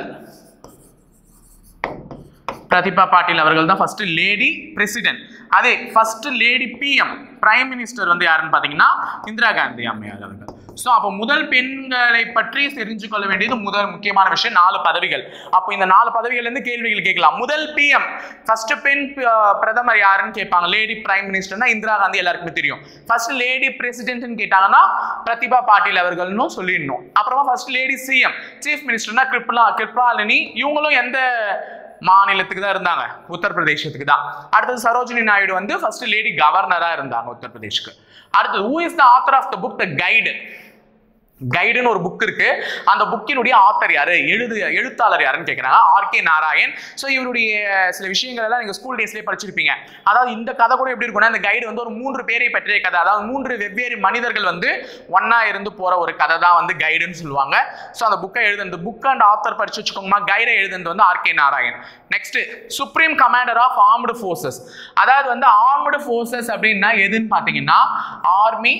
பிரதிபா பாட்டீல் அவர்கள் தான் ஃபர்ஸ்ட் லேடி பிரசிடென்ட் அதே first lady PM prime minister வந்து யாருன்னு பாத்தீங்கன்னா இந்திரா காந்தி அம்மையார் அவர்கள் ஸோ அப்போ முதல் பெண்களை பற்றி தெரிஞ்சு கொள்ள வேண்டியது முதல் முக்கியமான விஷயம் நாலு பதவிகள் அப்போ இந்த நாலு பதவிகள்ல இருந்து கேள்விகள் கேட்கலாம் முதல் பிஎம் ஃபர்ஸ்ட் பெண் அஹ், பிரதமர் யாருன்னு கேட்பாங்க லேடி பிரைம் மினிஸ்டர்னா இந்திரா காந்தி எல்லாருக்குமே தெரியும் ஃபர்ஸ்ட் லேடி பிரசிடென்ட்னு கேட்டாங்கன்னா பிரதிபா பாட்டீல் அவர்கள்னு சொல்லிடணும் அப்புறமா ஃபர்ஸ்ட் லேடி சிஎம் சீஃப் மினிஸ்டர்னா கிருப்லா கிருப்லாலினி இவங்களும் எந்த மாநிலத்துக்கு தான் இருந்தாங்க உத்தரப்பிரதேசத்துக்கு தான் அடுத்தது சரோஜினி நாயுடு வந்து ஃபர்ஸ்ட் லேடி கவர்னரா இருந்தாங்க உத்தரப்பிரதேஷ்க்கு அடுத்தது who is the author of the book the guide கைடுன்னு ஒரு புக் இருக்கு அந்த புக்கினுடைய ஆத்தர் யாரு எழுது எழுத்தாளர் யாருன்னு கேட்குறாங்க ஆர்கே நாராயண் ஸோ இவருடைய சில விஷயங்கள் எல்லாம் நீங்க ஸ்கூல் டேஸ்லேயே படிச்சிருப்பீங்க அதாவது இந்த கதை கூட எப்படி இருக்கும்னா இந்த கைடு வந்து ஒரு மூன்று பேரை பற்றிய கதை அதாவது மூன்று வெவ்வேறு மனிதர்கள் வந்து ஒண்ணா இருந்து போற ஒரு கதை தான் வந்து கைடுன்னு சொல்லுவாங்க ஸோ அந்த புக்கை எழுது இந்த புக் அண்ட் ஆத்தர் படிச்சு வச்சுக்கோங்கம்மா கைடை எழுதுனது வந்து R K Narayan next supreme commander of armed forces அதாவது வந்து ஆர்ம்டு ஃபோர்ஸஸ் அப்படின்னா எதுன்னு பார்த்தீங்கன்னா ஆர்மி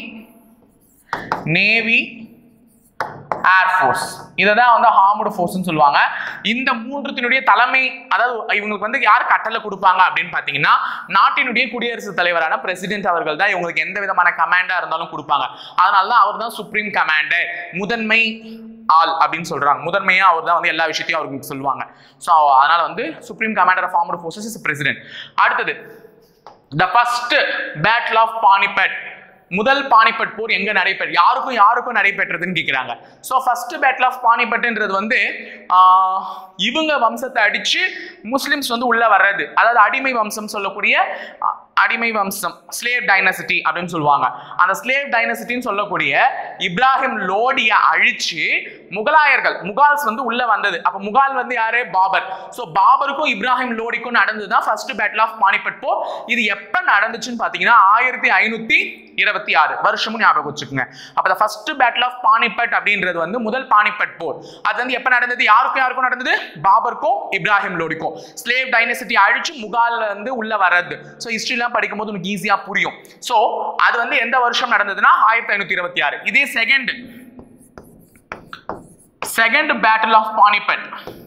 நேவி ஏர்ஃபோர்ஸ் இதை தான் வந்து ஆர்ம்டு ஃபோர்ஸ்னு சொல்லுவாங்க இந்த மூன்றுத்தினுடைய தலைமை அதாவது இவங்களுக்கு வந்து யார் கட்டளை கொடுப்பாங்க அப்படின்னு பார்த்தீங்கன்னா நாட்டினுடைய குடியரசுத் தலைவரான பிரசிடென்ட் அவர்கள் தான் இவங்களுக்கு எந்த விதமான கமாண்டா இருந்தாலும் கொடுப்பாங்க அதனால தான் அவர் தான் சுப்ரீம் கமாண்டர் முதன்மை ஆள் அப்படின்னு சொல்றாங்க முதன்மையா அவர் தான் வந்து எல்லா விஷயத்தையும் அவருக்கு சொல்லுவாங்க ஸோ அதனால வந்து supreme commander of armed forces is president அடுத்தது the first battle of Panipat முதல் பானிபட் போர் எங்க நடைபெற்று யாருக்கும் யாருக்கும் நடைபெற்றதுன்னு கேட்குறாங்க ஸோ ஃபர்ஸ்ட் பேட்டில் ஆஃப் பானிபட்ன்றது வந்து ஆஹ், இவங்க வம்சத்தை அடிச்சு முஸ்லிம்ஸ் வந்து உள்ள வர்றது அதாவது அடிமை வம்சம் சொல்லக்கூடிய அஹ், அடிமை வம்சம் ஸ்லேவ் டைனசிட்டி அப்படின்னு சொல்லுவாங்க அந்த ஸ்லேவ் டைனசிட்டின்னு சொல்லக்கூடிய இப்ராஹிம் லோடியை அழிச்சு முகலாயர்கள் முகால்ஸ் வந்து உள்ள வந்தது அப்ப முகால் வந்து யாரு பாபர் சோ பாபருக்கும் இப்ராஹிம் லோடிக்கும் நடந்தது தான் ஃபர்ஸ்ட் பேட்டில் ஆஃப் பானிபட் போர் இது எப்ப நடந்துச்சுன்னு பாத்தீங்கன்னா ஆயிரத்தி ஐநூத்தி இருபத்தி ஆறு வருஷமும் ஞாபகம் வச்சுக்கோங்க அப்ப ஃபர்ஸ்ட் பேட்டில் ஆஃப் பானிபட் அப்படின்றது வந்து முதல் பானிபட் போர் அது வந்து எப்ப நடந்தது யாருக்கும் யாருக்கும் நடந்தது பாபருக்கும் இப்ராஹிம் லோடிக்கும் ஸ்லேவ் டைனசிட்டி அழிச்சு முகால்ல வந்து உள்ள வர்றது ஸோ ஹிஸ்ட்ரிலாம் படிக்கும்போது உனக்கு ஈஸியா புரியும் ஸோ அது வந்து எந்த வருஷம் நடந்ததுன்னா ஆயிரத்தி ஐநூத்தி இருபத்தி ஆறு இதே second second battle of Panipat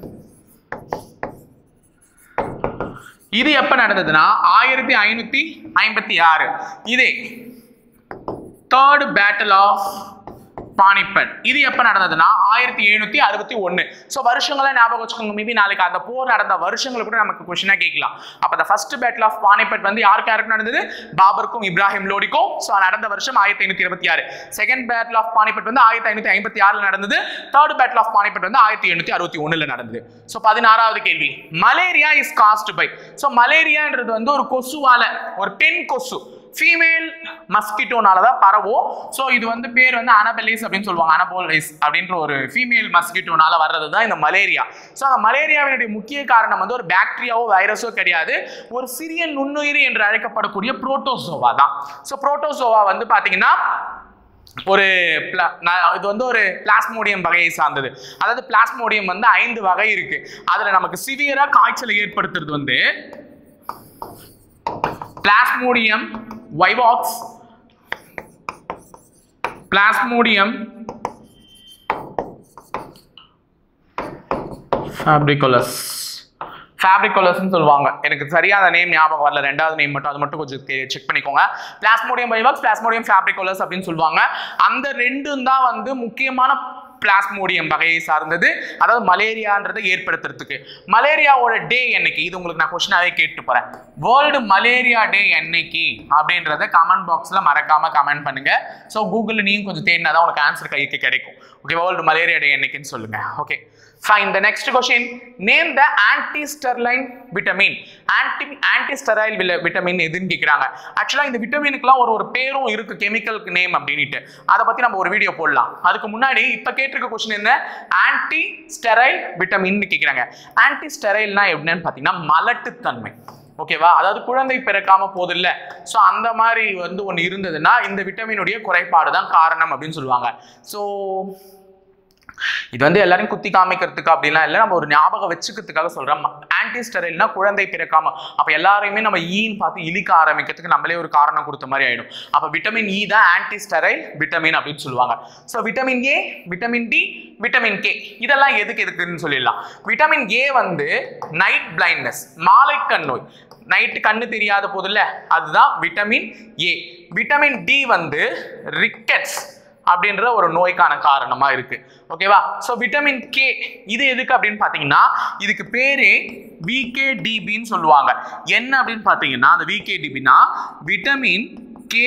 இது எப்ப நடந்ததுன்னா ஆயிரத்தி ஐநூத்தி ஐம்பத்தி ஆறு இதே தேர்ட் பேட்டில் ஆஃப் பானிபட் இது எப்ப நடந்ததுன்னா ஆயிரத்தி எழுநூத்தி அறுபத்தி ஒன்னு ஸோ வருஷங்களை ஞாபகம் வச்சுக்கோங்க மேபி நாளைக்கு அந்த போர் நடந்த வருஷங்களை கூட நமக்கு கொஸ்டினா கேட்கலாம் அப்ப அந்த ஃபர்ஸ்ட் பேட்டில் ஆஃப் பானிபட் வந்து யாருக்கு யாருக்கு நடந்தது பாபருக்கும் இப்ராஹிம் லோடிக்கும் ஸோ நடந்த வருஷம் ஆயிரத்தி ஐநூத்தி இருபத்தி ஆறு செகண்ட் பேட்டில் ஆஃப் பானிபட் வந்து ஆயிரத்தி ஐநூத்தி ஐம்பத்தி ஆறுல நடந்தது தேர்ட் பேட்டில் ஆஃப் பானிபட் வந்து ஆயிரத்தி எண்ணூத்தி அறுபத்தி ஒண்ணுல நடந்தது ஸோ பதினாறாவது கேள்வி malaria is caused by so மலேரியான்றது வந்து ஒரு கொசுவால ஒரு பெண் கொசு ஃபீமேல் மஸ்கிட்டோனால தான் பரவும் ஸோ இது வந்து பேர் வந்து அனபெலிஸ் அப்படின்னு சொல்லுவாங்க அனபோலிஸ் அப்படின்ற ஒரு ஃபீமேல் மஸ்கிட்டோனால வர்றது தான் இந்த மலேரியா ஸோ அந்த மலேரியாவினுடைய முக்கிய காரணம் வந்து ஒரு பாக்டீரியாவோ வைரஸோ கிடையாது ஒரு சிறிய நுண்ணுயிரி என்று அழைக்கப்படக்கூடிய புரோட்டோசோவா தான் ஸோ புரோட்டோசோவா வந்து பார்த்தீங்கன்னா ஒரு pla- நான் இது வந்து ஒரு பிளாஸ்மோடியம் வகையை சார்ந்தது அதாவது பிளாஸ்மோடியம் வந்து ஐந்து வகை இருக்கு அதுல நமக்கு சிவியரா காய்ச்சலை ஏற்படுத்துறது வந்து பிளாஸ்மோடியம் வைவாக்ஸ் பிளாஸ்மோடியம் ஃபேப்ரிகோலஸ் ஃபேப்ரிகோலஸ்னு சொல்லுவாங்க எனக்கு சரியா அந்த நேம் ஞாபகம் வரல ரெண்டாவது நேம் மட்டும் அது மட்டும் கொஞ்சம் செக் பண்ணிக்கோங்க பிளாஸ்மோடியம் வைவாக்ஸ் பிளாஸ்மோடியம் ஃபேப்ரிகோலஸ் அப்படின்னு சொல்லுவாங்க அந்த ரெண்டும் தான் வந்து முக்கியமான பிளாஸ்மோடியம் வகையை சார்ந்தது அதாவது மலேரியான்றதை ஏற்படுத்துறதுக்கு மலேரியாவோட டே என்னைக்கு இது உங்களுக்கு நான் கொஸ்டினாவே கேட்டு போறேன் வேர்ல்டு மலேரியா டே என்னைக்கு அப்படின்றத கமெண்ட் பாக்ஸ்ல மறக்காம கமெண்ட் பண்ணுங்க ஸோ கூகுளில் நீங்க கொஞ்சம் தேடினா தான் உனக்கு ஆன்சர் கைக்கு கிடைக்கும் ஓகே வேர்ல்டு மலேரியா டே என்னைக்குன்னு சொல்லுங்க okay fine the next question name the anti sterile vitamin anti anti sterile vitamin எதுன்னு கேட்குறாங்க ஆக்சுவலாக இந்த விட்டமினுக்குலாம் ஒரு ஒரு பேரும் இருக்கு கெமிக்கலுக்கு நேம் அப்படின்ட்டு அதை பற்றி நம்ம ஒரு வீடியோ போடலாம் அதுக்கு முன்னாடி இப்போ கேட்டிருக்க கொஸ்டின் என்ன ஆன்டி ஸ்டெரைல் விட்டமின் கேட்குறாங்க ஆன்டி ஸ்டெரைல்னா எப்படின்னு பார்த்தீங்கன்னா மலட்டுத்தன்மை ஓகேவா அதாவது குழந்தை பிறக்காம போதில்ல ஸோ அந்த மாதிரி வந்து ஒன்று இருந்ததுன்னா இந்த விட்டமினுடைய குறைபாடு தான் காரணம் அப்படின்னு சொல்லுவாங்க ஸோ இது வந்து எல்லாரையும் குத்தி காமிக்கிறதுக்கு அப்படிலாம் இல்லை நம்ம ஒரு ஞாபகம் வச்சுக்கிறதுக்காக சொல்றோம் ஆன்டி ஸ்டெரைல்னா குழந்தை பிறக்காம அப்ப எல்லாரையுமே நம்ம ஈன்னு பார்த்து இழிக்க ஆரம்பிக்கிறதுக்கு நம்மளே ஒரு காரணம் கொடுத்த மாதிரி ஆயிடும் அப்ப விட்டமின் இ தான் ஆன்டி ஸ்டெரைல் விட்டமின் அப்படின்னு சொல்லுவாங்க so vitamin A vitamin D vitamin K இதெல்லாம் எதுக்கு எதுக்குன்னு சொல்லிடலாம் விட்டமின் ஏ வந்து நைட் பிளைண்ட்னஸ் மாலைக்கண் நோய் நைட்டு கண்ணு தெரியாத போதில்ல அதுதான் விட்டமின் ஏ விட்டமின் டி வந்து ரிக்கெட்ஸ் அப்படின்ற ஒரு நோய்க்கான காரணமா இருக்கு ஓகேவா ஸோ விட்டமின் கே இது எதுக்கு அப்படின்னு பார்த்தீங்கன்னா இதுக்கு பேரே விகேடிபின்னு சொல்லுவாங்க என்ன அப்படின்னு பார்த்தீங்கன்னா அந்த விகேடிபினா விட்டமின் கே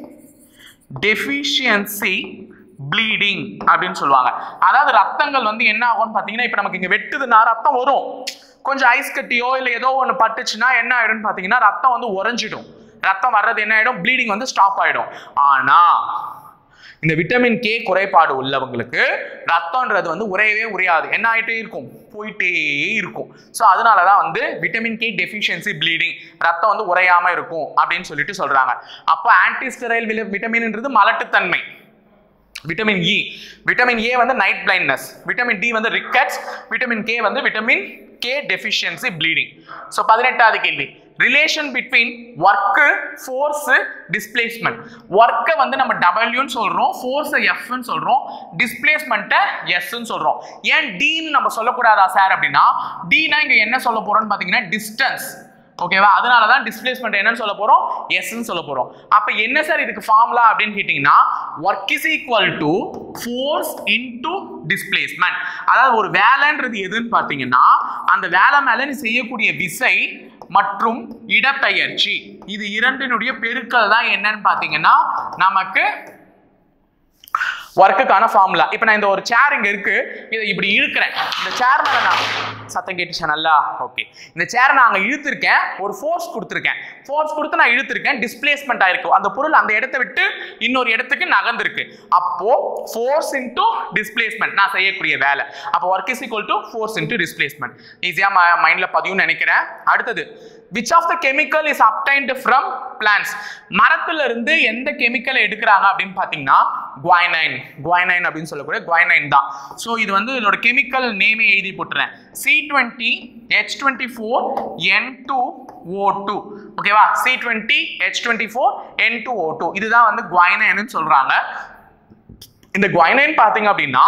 டெஃபிஷியன்சி ப்ளீடிங் அப்படின்னு சொல்லுவாங்க அதாவது ரத்தங்கள் வந்து என்ன ஆகும்னு பார்த்தீங்கன்னா இப்போ நமக்கு இங்கே வெட்டுதுன்னா ரத்தம் வரும் கொஞ்சம் ஐஸ் கட்டியோ இல்லை ஏதோ ஒன்று பட்டுச்சுன்னா என்ன ஆயிடும்னு பார்த்தீங்கன்னா ரத்தம் வந்து உறைஞ்சிடும் ரத்தம் வர்றது என்ன ஆயிடும் ப்ளீடிங் வந்து ஸ்டாப் ஆயிடும் ஆனா இந்த விட்டமின் கே குறைபாடு உள்ளவங்களுக்கு ரத்தம்ன்றது வந்து உரையவே உரையாது என்ன ஆயிட்டே இருக்கும் போயிட்டே இருக்கும் ஸோ அதனால தான் வந்து விட்டமின் கே டெஃபிஷியன்சி ப்ளீடிங் ரத்தம் வந்து உறையாம இருக்கும் அப்படின்னு சொல்லிட்டு சொல்றாங்க அப்போ ஆன்டிஸ்டரைல் விட்டமின்ன்றது மலட்டுத்தன்மை விட்டமின் இ விட்டமின் ஏ வந்து நைட் பிளைண்ட்னஸ் விட்டமின் டி வந்து ரிக்கட்ஸ் விட்டமின் கே வந்து vitamin K deficiency bleeding so பதினெட்டாவது கேள்வி relation between work force displacement ஒர்க்கை வந்து நம்ம டபிள்யூன்னு சொல்கிறோம் ஃபோர்ஸை எஃப்னு சொல்கிறோம் டிஸ்பிளேஸ்மெண்ட்டை எஸ்ன்னு சொல்கிறோம் ஏன் டின்னு நம்ம சொல்லக்கூடாதா சார் அப்படின்னா டினா இங்கே என்ன சொல்ல போகிறோம்னு பார்த்தீங்கன்னா டிஸ்டன்ஸ் ஓகேவா அதனால தான் டிஸ்பிளேஸ்மெண்ட் என்னன்னு சொல்ல போறோம் எஸ்ன்னு சொல்ல போறோம் அப்ப என்ன சார் இதுக்கு ஃபார்முலா அப்படின்னு கேட்டிங்கன்னா work is equal to force into displacement அதாவது ஒரு வேலைன்றது எதுன்னு பார்த்தீங்கன்னா அந்த வேலை மேல நீ செய்யக்கூடிய விசை மற்றும் இடப்பெயர்ச்சி இது இரண்டினுடைய பெருக்கல் தான் என்னன்னு பாத்தீங்கன்னா நமக்கு ஒர்க்குக்கான ஃபார்முலா இப்போ நான் இந்த ஒரு சேர் இங்க இருக்கு இதை இப்படி இழுக்கிறேன் இந்த சேர் மேல நான் சத்தம் கேட்டுச்சா நல்லா ஓகே இந்த சேரை நான் அங்க இழுத்திருக்கேன் ஒரு ஃபோர்ஸ் கொடுத்துருக்கேன் ஃபோர்ஸ் கொடுத்து நான் இழுத்திருக்கேன் டிஸ்பிளேஸ்மெண்ட் ஆயிருக்கு அந்த பொருள் அந்த இடத்தை விட்டு இன்னொரு இடத்துக்கு நகர்ந்திருக்கு அப்போ ஃபோர்ஸ் இன்டூ டிஸ்பிளேஸ்மெண்ட் நான் செய்யக்கூடிய வேலை அப்போ work is equal to force into displacement ஈஸியா மைண்ட்ல பதியும்னு நினைக்கிறேன் அடுத்தது which of the chemical is obtained from plants மரத்துல இருந்து எந்த கெமிக்கலை எடுக்கிறாங்க அப்படின்னு பார்த்தீங்கன்னா குவாய்னைன் குவாய்னைன் அப்படின்னு சொல்லக்கூடிய குவாய்னைன் தான் ஸோ இது வந்து இதோட கெமிக்கல் நேமே எழுதி போட்டுறேன் C twenty H twenty four N two O two ஓகேவா C twenty H twenty four N two O two இதுதான் வந்து குவாய்னைன்னு சொல்றாங்க இந்த குவாய்னைன் பார்த்தீங்க அப்படின்னா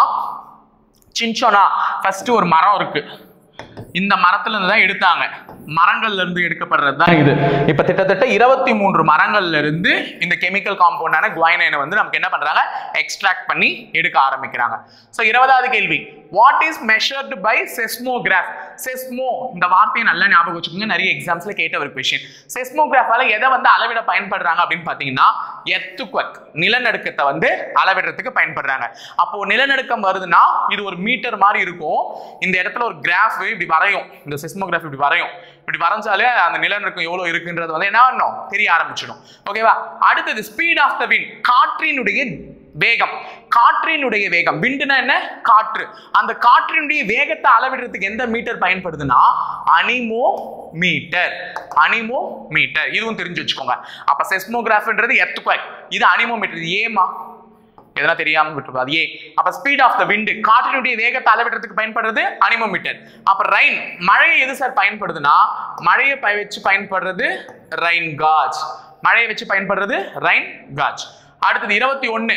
சின்சோனா ஃபர்ஸ்ட் ஒரு மரம் இருக்கு இந்த மரத்துல இருந்து தான் எடுத்தாங்க மரங்கள்ல இருந்து எடுக்கப்படுறது தான் இது இப்ப கிட்டத்தட்ட இருபத்தி மூன்று மரங்கள்ல இருந்து இந்த கெமிக்கல் காம்பவுண்டான குவாயினைனை வந்து நமக்கு என்ன பண்றாங்க எக்ஸ்ட்ராக்ட் பண்ணி எடுக்க ஆரம்பிக்கிறாங்க சோ இருபதாவது கேள்வி what is measured by seismograph seismo இந்த வார்த்தையை நல்லா ஞாபகம் வச்சுக்கோங்க நிறைய எக்ஸாம்ஸ்ல கேட்ட ஒரு கொஷின் செஸ்மோகிராஃபால எதை வந்து அளவிட பயன்படுறாங்க அப்படின்னு பாத்தீங்கன்னா எர்த்துக்வக் நிலநடுக்கத்தை வந்து அளவிடுறதுக்கு பயன்படுறாங்க அப்போ நிலநடுக்கம் வருதுன்னா இது ஒரு மீட்டர் மாதிரி இருக்கும் இந்த இடத்துல ஒரு கிராஃப் இப்படி வரையும் இந்த செஸ்மோகிராஃப் இப்படி வரையும் இப்படி வரைஞ்சாலே அந்த நிலநடுக்கம் எவ்வளவு இருக்குன்றது வந்து என்ன பண்ணும் தெரிய ஆரம்பிச்சிடும் ஓகேவா அடுத்தது ஸ்பீட் ஆஃப் த விண்ட் காற்றினுடைய வேகம் காற்றினுடைய வேகம் விண்டுனா என்ன காற்று அந்த காற்றினுடைய வேகத்தை அளவிடுறதுக்கு எந்த மீட்டர் பயன்படுதுன்னா அனிமோ மீட்டர் அனிமோ மீட்டர் இதுவும் தெரிஞ்சு வச்சுக்கோங்க அப்ப செஸ்மோகிராஃப்ன்றது எர்த்குவேக் இது அனிமோ மீட்டர் ஏமா எதனா தெரியாம விட்டுருப்பா அது ஏ அப்ப ஸ்பீட் ஆஃப் த விண்ட் காற்றினுடைய வேகத்தை அளவிடுறதுக்கு பயன்படுறது அனிமோமீட்டர் அப்ப ரைன் மழை எது சார் பயன்படுதுன்னா மழையை பய வச்சு பயன்படுறது ரைன் காஜ் மழையை வச்சு பயன்படுறது ரைன் காஜ் அடுத்தது இருபத்தி ஒன்னு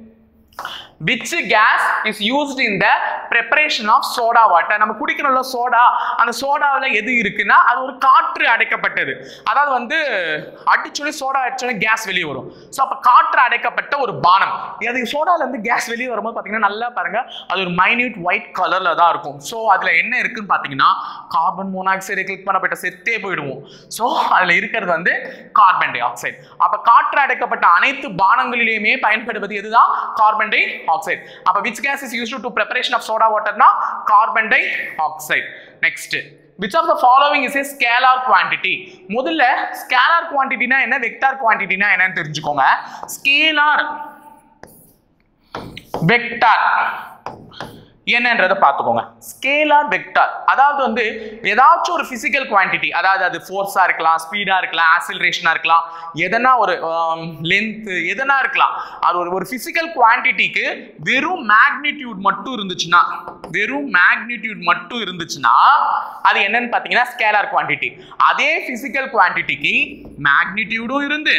which gas is used in the preparation of soda water நம்ம குடிக்கிறோம்ல சோடா அந்த சோடாவில் எது இருக்குன்னா அது ஒரு காற்று அடைக்கப்பட்டது அதாவது வந்து அடிச்சோடனே சோடா அடிச்சோடனே கேஸ் வெளியே வரும் ஸோ அப்போ காற்று அடைக்கப்பட்ட ஒரு பானம் அது சோடால இருந்து கேஸ் வெளியே வரும்போது பார்த்தீங்கன்னா நல்லா பாருங்க அது ஒரு மைன்யூட் ஒயிட் கலர்ல தான் இருக்கும் ஸோ அதில் என்ன இருக்குன்னு பார்த்தீங்கன்னா கார்பன் மோனாக்சைடு கிளிக் பண்ணப்பட்ட செத்தே போயிடுவோம் ஸோ அதில் இருக்கிறது வந்து கார்பன் டை ஆக்சைடு அப்போ காற்று அடைக்கப்பட்ட அனைத்து பானங்களிலுமே பயன்படுவது எதுதான் கார்பன் டை ஆக்சைடு அப்போ which gas is use to preparation of soda வாட்டர்னா carbon dioxide next which of the following is a scalar quantity முதல்ல ஸ்கேலார் குவான்டிட்டினா என்ன வெக்டார் குவான்டிட்டினா என்னன்னு தெரிஞ்சுக்கோங்க ஸ்கேலார் வெக்டார் என்னன்றதை பார்த்துக்கோங்க ஸ்கேலார் வெக்டார் அதாவது வந்து ஏதாச்சும் ஒரு பிசிக்கல் குவான்டிட்டி அதாவது அது ஃபோர்ஸா இருக்கலாம் ஸ்பீடா இருக்கலாம் ஆசிலரேஷனா இருக்கலாம் எதனா ஒரு லென்த் எதனா இருக்கலாம் அது ஒரு ஒரு பிசிக்கல் குவான்டிட்டிக்கு வெறும் மேக்னிடியூட் மட்டும் இருந்துச்சுன்னா வெறும் மேக்னிடியூட் மட்டும் இருந்துச்சுன்னா அது என்னன்னு பார்த்தீங்கன்னா ஸ்கேலார் குவான்டிட்டி அதே பிசிக்கல் குவான்டிட்டிக்கு மேக்னிடியூடும் இருந்து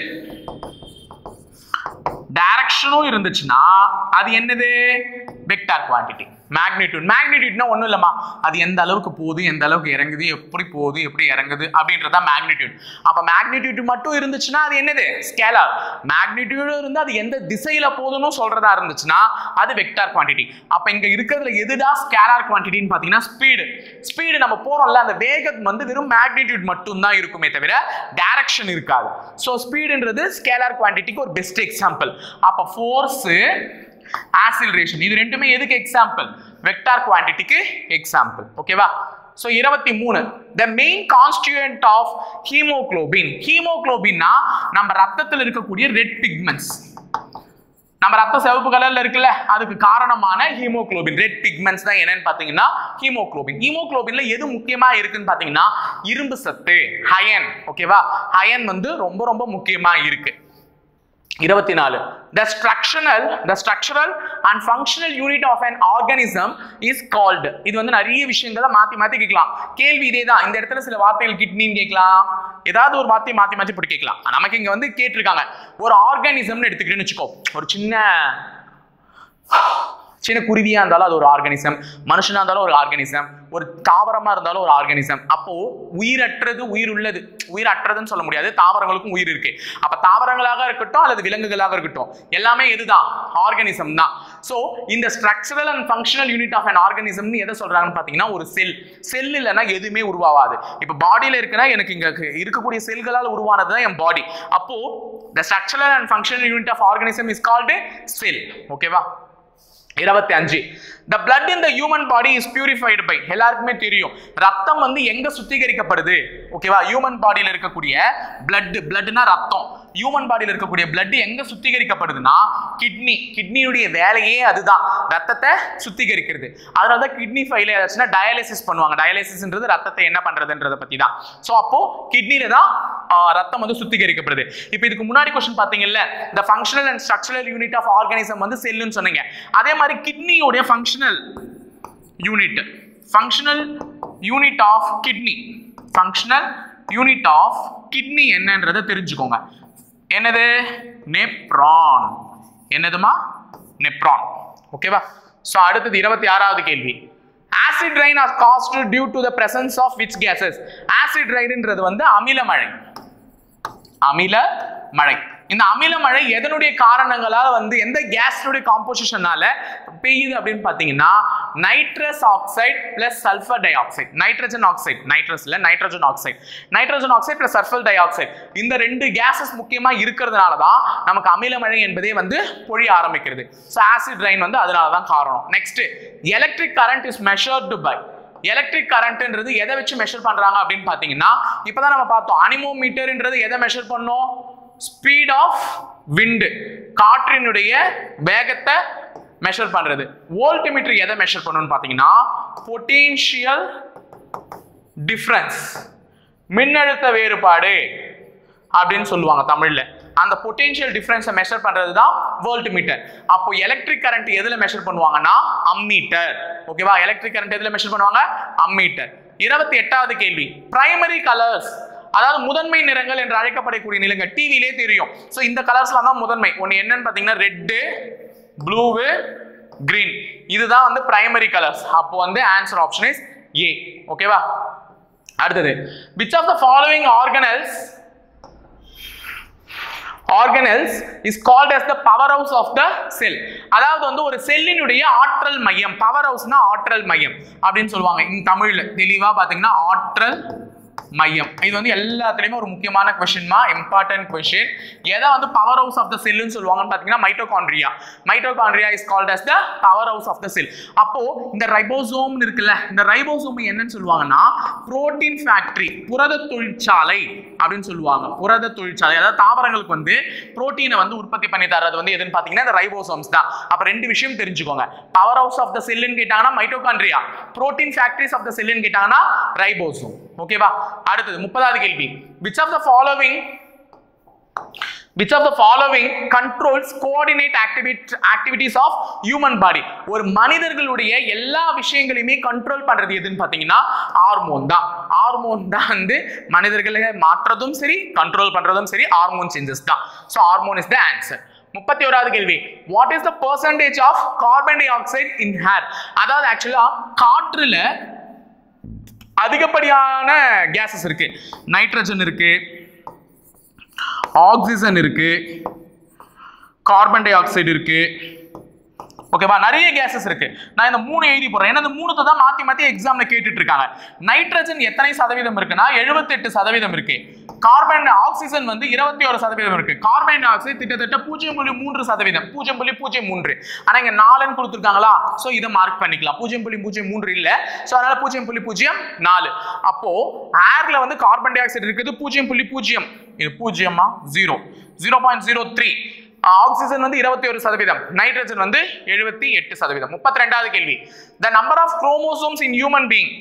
டைரக்ஷனும் இருந்துச்சுன்னா அது என்னது வெக்டார் குவான்டிட்டி மேக்னிடியூட் மேக்னிடியூட்னா ஒன்றும் இல்லைம்மா அது எந்த அளவுக்கு போகுது எந்த அளவுக்கு இறங்குது எப்படி போகுது எப்படி இறங்குது அப்படின்றது தான் மேக்னிடியூட் அப்போ மேக்னிடியூட் மட்டும் இருந்துச்சுன்னா அது என்னது ஸ்கேலார் மேக்னிடியூடும் இருந்து அது எந்த திசையில போகுதுன்னு சொல்றதா இருந்துச்சுன்னா அது வெக்டார் குவான்டிட்டி அப்போ இங்க இருக்கிறதுல எதுடா ஸ்கேலார் குவான்டிட்டின்னு பார்த்தீங்கன்னா ஸ்பீடு ஸ்பீடு நம்ம போறோம்ல அந்த வேகம் வந்து வெறும் மேக்னிடியூட் மட்டும் தான் இருக்குமே தவிர டைரக்ஷன் இருக்காது ஸோ ஸ்பீடுன்றது ஸ்கேலார் குவான்டிட்டிக்கு ஒரு பெஸ்ட் எக்ஸாம்பிள் அப்போ ஃபோர்ஸு ஆசிலரேஷன் இது ரெண்டுமே எதுக்கு எக்ஸாம்பிள் வெக்டார் குவான்டிட்டிக்கு எக்ஸாம்பிள் ஓகேவா ஸோ இருபத்தி மூணு the main constituent of haemoglobin ஹீமோக்ளோபின்னா நம்ம ரத்தத்தில் இருக்கக்கூடிய ரெட் பிக்மெண்ட்ஸ் நம்ம ரத்த சிவப்பு கலர்ல இருக்குல்ல அதுக்கு காரணமான ஹீமோகுளோபின் ரெட் பிக்மெண்ட்ஸ் தான் என்னன்னு பாத்தீங்கன்னா ஹீமோகுளோபின் ஹீமோகுளோபின்ல எது முக்கியமா இருக்குன்னு பாத்தீங்கன்னா இரும்பு சத்து ஹயன் ஓகேவா ஹயன் வந்து ரொம்ப ரொம்ப முக்கியமா இருக்கு இருபத்தி நாலு the structural the structural and functional unit of an organism is called இது வந்து நிறைய விஷயங்களை மாத்தி மாத்தி கேட்கலாம் கேள்வி இதே தான் இந்த இடத்துல சில வார்த்தைகள் கிட்னின்னு கேட்கலாம் ஏதாவது ஒரு வார்த்தையை மாத்தி மாத்தி போட்டு கேட்கலாம் நமக்கு இங்க வந்து கேட்டிருக்காங்க ஒரு ஆர்கானிசம்னு எடுத்துக்கிட்டேன்னு வச்சுக்கோ ஒரு சின்ன சின்ன குருவியா இருந்தாலும் அது ஒரு ஆர்கானிசம் மனுஷனா இருந்தாலும் ஒரு ஆர்கானிசம் ஒரு தாவரமா இருந்தாலும் ஒரு ஆர்கானிசம் அப்போ உயிரற்றது உயிர் உள்ளது உயிரற்றதுன்னு சொல்ல முடியாது தாவரங்களுக்கும் உயிர் இருக்கு அப்ப தாவரங்களாக இருக்கட்டும் அல்லது விலங்குகளாக இருக்கட்டும் எல்லாமே எதுதான் ஆர்கானிசம் தான் ஸோ இந்த structural and functional unit of an ஆர்கனிசம்னு எதை சொல்றாங்கன்னு பார்த்தீங்கன்னா ஒரு செல் செல் இல்லைன்னா எதுவுமே உருவாகாது இப்போ பாடியில் இருக்குன்னா எனக்கு இங்க இருக்கக்கூடிய செல்களால் உருவானது தான் என் பாடி அப்போ the structural and functional unit of organism is called cell ஓகேவா இருபத்தி அஞ்சு the blood in the human body is purified by எல்லாருக்குமே தெரியும் ரத்தம் வந்து எங்க சுத்திகரிக்கப்படுது ஓகேவா ஹியூமன் பாடியில் இருக்கக்கூடிய பிளட் பிளட்னா ரத்தம் ஹியூமன் பாடியில் இருக்கக்கூடிய பிளட் எங்க சுத்திகரிக்கப்படுதுன்னா கிட்னி கிட்னியுடைய வேலையே அதுதான் ரத்தத்தை சுத்திகரிக்கிறது அதனால தான் கிட்னி ஃபெயிலியர் ஆச்சுன்னா டயாலிசிஸ் பண்ணுவாங்க டயாலிசிஸ்ன்றது ரத்தத்தை என்ன பண்றதுன்றத பத்தி தான் ஸோ அப்போ கிட்னில தான் ஆஹ், ரத்தம் வந்து சுத்திகரிக்கப்படுது இப்போ இதுக்கு முன்னாடி கொஸ்டின் பாத்தீங்கல்ல இந்த functional and structural unit of organism வந்து செல்லுன்னு சொன்னீங்க அதே மாதிரி கிட்னியோடைய functional unit functional unit of kidney functional unit of kidney என்னன்றதை தெரிஞ்சுக்கோங்க என்னது நெப்ரான் என்னதுமா நெப்ரான் ஓகேவா ஸோ அடுத்தது இருபத்தி ஆறாவது கேள்வி acid rain are caused due to the presence of which gases acid ரெயின்ன்றது வந்து அமில மழை அமில மழை இந்த அமில மழை எதனுடைய காரணங்களால வந்து எந்த கேஸ்னுடைய காம்போசிஷனால பெய்யுது அப்படின்னு பார்த்தீங்கன்னா nitrous oxide plus sulphur dioxide nitrogen oxide nitrous இல்ல nitrogen oxide nitrogen oxide plus sulphur dioxide இந்த ரெண்டு கேசஸ் முக்கியமா இருக்கிறதுனால தான் நமக்கு அமில மழை என்பதே வந்து பொழிய ஆரம்பிக்கிறது ஸோ ஆசிட் ரெயின் வந்து அதனால தான் காரணம் next electric current is measured by electric கரண்ட்ன்றது எதை வச்சு மெஷர் பண்றாங்க அப்படின்னு பாத்தீங்கன்னா இப்பதான் நம்ம பார்த்தோம் அனிமோமீட்டர்ன்றது எதை மெஷர் பண்ணோம் ஸ்பீட் ஆஃப் விண்டு காற்றினுடைய வேகத்தை மெஷர் பண்றது வோல்ட்மீட்டர் எதை மெஷர் பண்ணணும்னு பாத்தீங்கன்னா பொட்டென்ஷியல் டிஃபரன்ஸ் மின்னழுத்த வேறுபாடு அப்படின்னு சொல்லுவாங்க தமிழ்ல அந்த பொட்டென்ஷியல் டிஃபரன்ஸை மெஷர் பண்றது தான் வோல்ட் மீட்டர் அப்போ எலக்ட்ரிக் கரண்ட் எதுல மெஷர் பண்ணுவாங்கன்னா அம்மீட்டர் ஓகேவா எலக்ட்ரிக் கரண்ட் எதுல மெஷர் பண்ணுவாங்க அம்மீட்டர் இருபத்தி எட்டாவது கேள்வி பிரைமரி கலர்ஸ் அதாவது முதன்மை நிறங்கள் என்று அழைக்கப்படக்கூடிய நிலங்கள் டிவிலே தெரியும் ஸோ இந்த கலர்ஸ்லாம் தான் முதன்மை ஒன்று என்னன்னு பார்த்தீங்கன்னா ரெட்டு ப்ளூவு கிரீன் இதுதான் வந்து பிரைமரி கலர்ஸ் அப்போ வந்து ஆன்சர் ஆப்ஷன் இஸ் ஏ ஓகேவா அடுத்தது which of the following organelles organelles is called as the powerhouse of the cell அதாவது வந்து ஒரு செல்லினுடைய ஆற்றல் மையம் பவர் ஹவுஸ்னா ஆற்றல் மையம் அப்படின்னு சொல்லுவாங்க இந்த தமிழ்ல தெளிவா பாத்தீங்கன்னா ஆற்றல் மையம் இது வந்து எல்லாத்துலயுமே ஒரு முக்கியமான கொஸ்டின்மா இம்பார்ட்டன்ட் கொஸ்டின் எதை வந்து பவர் ஹவுஸ் ஆஃப் த செல்லுன்னு சொல்லுவாங்கன்னு பாத்தீங்கன்னா mitochondria mitochondria is called as the powerhouse of the cell அப்போ இந்த ரைபோசோம் இருக்குல்ல இந்த ரைபோசோம் என்னன்னு சொல்லுவாங்கன்னா புரோட்டீன் ஃபேக்டரி புரத தொழிற்சாலை அப்படின்னு சொல்லுவாங்க புரத தொழிற்சாலை அதாவது தாவரங்களுக்கு வந்து புரோட்டீனை வந்து உற்பத்தி பண்ணி தர்றது வந்து எதுன்னு பாத்தீங்கன்னா இந்த ரைபோசோம்ஸ் தான் அப்ப ரெண்டு விஷயம் தெரிஞ்சுக்கோங்க பவர் ஹவுஸ் ஆஃப் த செல்லுன்னு கேட்டாங்கன்னா mitochondria protein factories of the செல்லுன்னு கேட்டாங்கன்னா ரைபோசோம் ஓகேவா அடுத்தது முப்பதாவது கேள்வி which of the following which of the following controls coordinate activit- activities of human body ஒரு மனிதர்களுடைய எல்லா விஷயங்களையுமே கண்ட்ரோல் பண்றது எதுன்னு பாத்தீங்கன்னா ஹார்மோன் தான் ஹார்மோன் தான் வந்து மனிதர்களை மாற்றுறதும் சரி கண்ட்ரோல் பண்றதும் சரி ஹார்மோன் சேஞ்சஸ் தான் so hormone is the answer முப்பத்தி ஓராவது கேள்வி what is the percentage of carbon dioxide in air அதாவது ஆக்சுவலா காற்றுல அதிகப்படியான கேசஸ் இருக்கு நைட்ரஜன் இருக்கு ஆக்சிஜன் இருக்கு கார்பன் டை ஆக்சைடு இருக்கு ஓகேவா நிறைய கேசஸ் இருக்கு நான் இந்த மூணு எழுதி போடுறேன் ஏன்னா இந்த மூணுத்தை தான் மாத்தி மாத்தி எக்ஸாம்ல கேட்டுட்டு இருக்காங்க நைட்ரஜன் எத்தனை சதவீதம் இருக்குன்னா 78% சதவீதம் இருக்கு கார்பன் ஆக்சிஜன் வந்து இருபத்தி ஒரு சதவீதம் இருக்கு கார்பன் டை ஆக்சைடு கிட்டத்தட்ட பூஜ்ஜியம் புள்ளி மூன்று சதவீதம் பூஜ்ஜியம் புள்ளி பூஜ்ஜியம் மூன்று ஆனா இங்க நாலுன்னு கொடுத்துருக்காங்களா சோ இதை மார்க் பண்ணிக்கலாம் பூஜ்ஜியம் புள்ளி பூஜ்ஜியம் மூன்று இல்ல சோ அதனால பூஜ்ஜியம் புள்ளி பூஜ்ஜியம் நாலு அப்போ ஏர்ல வந்து கார்பன் டை ஆக்சைடு இருக்குது பூஜ்ஜியம் புள்ளி பூஜ்ஜியம் இது பூஜ்ஜியமா zero zero point zero three oxygen வந்து இருபத்தி ஒரு சதவீதம் நைட்ரஜன் வந்து எழுபத்தி எட்டு சதவீதம் முப்பத்தி ரெண்டாவது கேள்வி the number of chromosomes in human being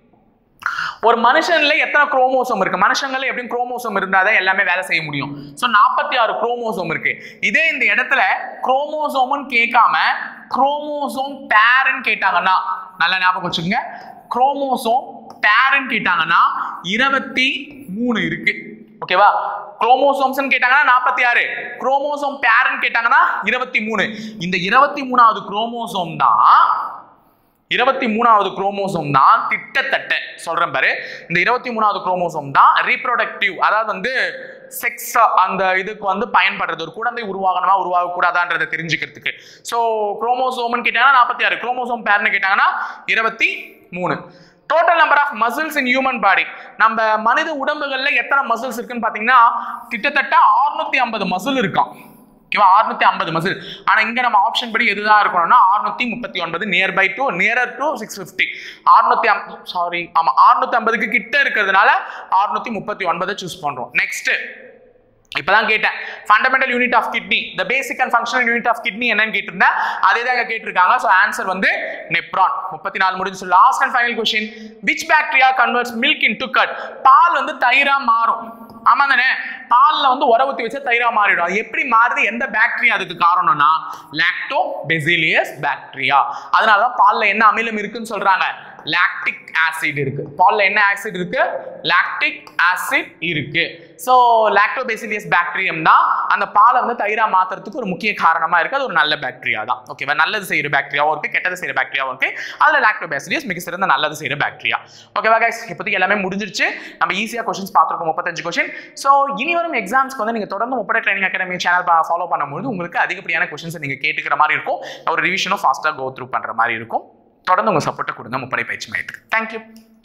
ஒரு மனுஷன்ல எத்தனை குரோமோசோம் இருக்கு மனுஷங்கள்ல எப்படியும் குரோமோசோம் இருந்தாதான் எல்லாமே வேலை செய்ய முடியும் ஸோ நாற்பத்தி ஆறு குரோமோசோம் இருக்கு இதே இந்த இடத்துல குரோமோசோம்னு கேட்காம குரோமோசோம் பேருன்னு கேட்டாங்கன்னா நல்லா ஞாபகம் வச்சுக்கோங்க குரோமோசோம் பேருன்னு கேட்டாங்கன்னா இருபத்தி மூணு இருக்கு ஓகேவா குரோமோசோம்ஸ் கேட்டாங்கன்னா நாற்பத்தி ஆறு குரோமோசோம் பேருன்னு கேட்டாங்கன்னா இருபத்தி மூணு இந்த இருபத்தி மூணாவது குரோமோசோம் தான் இருபத்தி மூணாவது குரோமோசோம் தான் கிட்டத்தட்ட சொல்றேன் பாரு இந்த இருபத்தி மூணாவது குரோமோசோம் தான் ரீப்ரொடக்டிவ் அதாவது வந்து செக்ஸ் அந்த இதுக்கு வந்து பயன்படுறது ஒரு குழந்தை உருவாகணுமா உருவாக கூடாதான்றதை தெரிஞ்சுக்கிறதுக்கு ஸோ குரோமோசோம்னு கேட்டாங்கன்னா நாற்பத்தி ஆறு குரோமோசோம் பேர்னு கேட்டாங்கன்னா இருபத்தி மூணு total number of muscles in human body நம்ம மனித உடம்புகள்ல எத்தனை மசில்ஸ் இருக்குன்னு பாத்தீங்கன்னா கிட்டத்தட்ட 650 ஐம்பது மசில் இருக்கான் ஓகேவா 650 ஐம்பது மசில் ஆனா இங்க நம்ம ஆப்ஷன் படி எதுதான் இருக்கணும்னா 639 முப்பத்தி ஒன்பது near by to nearer to six fifty அறுநூத்தி சாரி ஆமா 650 ஐம்பதுக்கு கிட்ட இருக்கிறதுனால 639 முப்பத்தி ஒன்பதை சூஸ் பண்றோம் நெக்ஸ்ட் இப்பதான் கேட்டேன் fundamental unit of kidney the basic and functional unit of kidney என்னன்னு கேட்டிருந்தேன் அதே தான் இங்க கேட்டிருக்காங்க ஸோ ஆன்சர் வந்து நெப்ரான் முப்பத்தி நாலு முடிஞ்சு last and final question which bacteria converts milk into curd பால் வந்து தயிரா மாறும் ஆமா தானே பால்ல வந்து உர ஊத்தி வச்சா தயிரா மாறிடும் அது எப்படி மாறுது எந்த பாக்டீரியா அதுக்கு காரணம்னா லாக்டோ பெசிலியஸ் பாக்டீரியா அதனால தான் பால்ல என்ன அமிலம் இருக்குன்னு சொல்றாங்க லாக்டிக் ஆசிட் இருக்கு பால்ல என்ன ஆசிட் இருக்கு லாக்டிக் ஆசிட் இருக்கு ஸோ லாக்டோபெசிலியஸ் பாக்டீரியம் தான் அந்த பாலை வந்து தயிரா மாத்துறதுக்கு ஒரு முக்கிய காரணமா இருக்கு அது ஒரு நல்ல பாக்டீரியா தான் ஓகேவா நல்லது செய்யற பாக்டீரியாவும் இருக்கு கெட்டது செய்யற பாக்டீரியாவும் இருக்கு அதுல லாக்டோபெசிலியஸ் மிக சிறந்த நல்லது செய்யற பாக்டீரியா ஓகேவா கைஸ் இப்போதைக்கு எல்லாமே முடிஞ்சிருச்சு நம்ம ஈஸியா கொஸ்டின்ஸ் பார்த்துருக்கோம் முப்பத்தஞ்சு கொஸ்டின் ஸோ இனி வரும் எக்ஸாம்ஸ்க்கு வந்து நீங்க தொடர்ந்து முப்படை ட்ரைனிங் அகாடமி சேனல் ஃபாலோ பண்ணும்போது உங்களுக்கு அதிகப்படியான கொஸ்டின்ஸ் நீங்க கேட்டுக்கிற மாதிரி இருக்கும் ஒரு ரிவிஷனும் ஃபாஸ்ட்டாக கோ த்ரூ பண்ற மாதிரி இருக்கும் தொடர்ந்து உங்க சப்போர்ட்டை கொடுங்க முப்படை பயிற்சி மையத்துக்கு தேங்க்யூ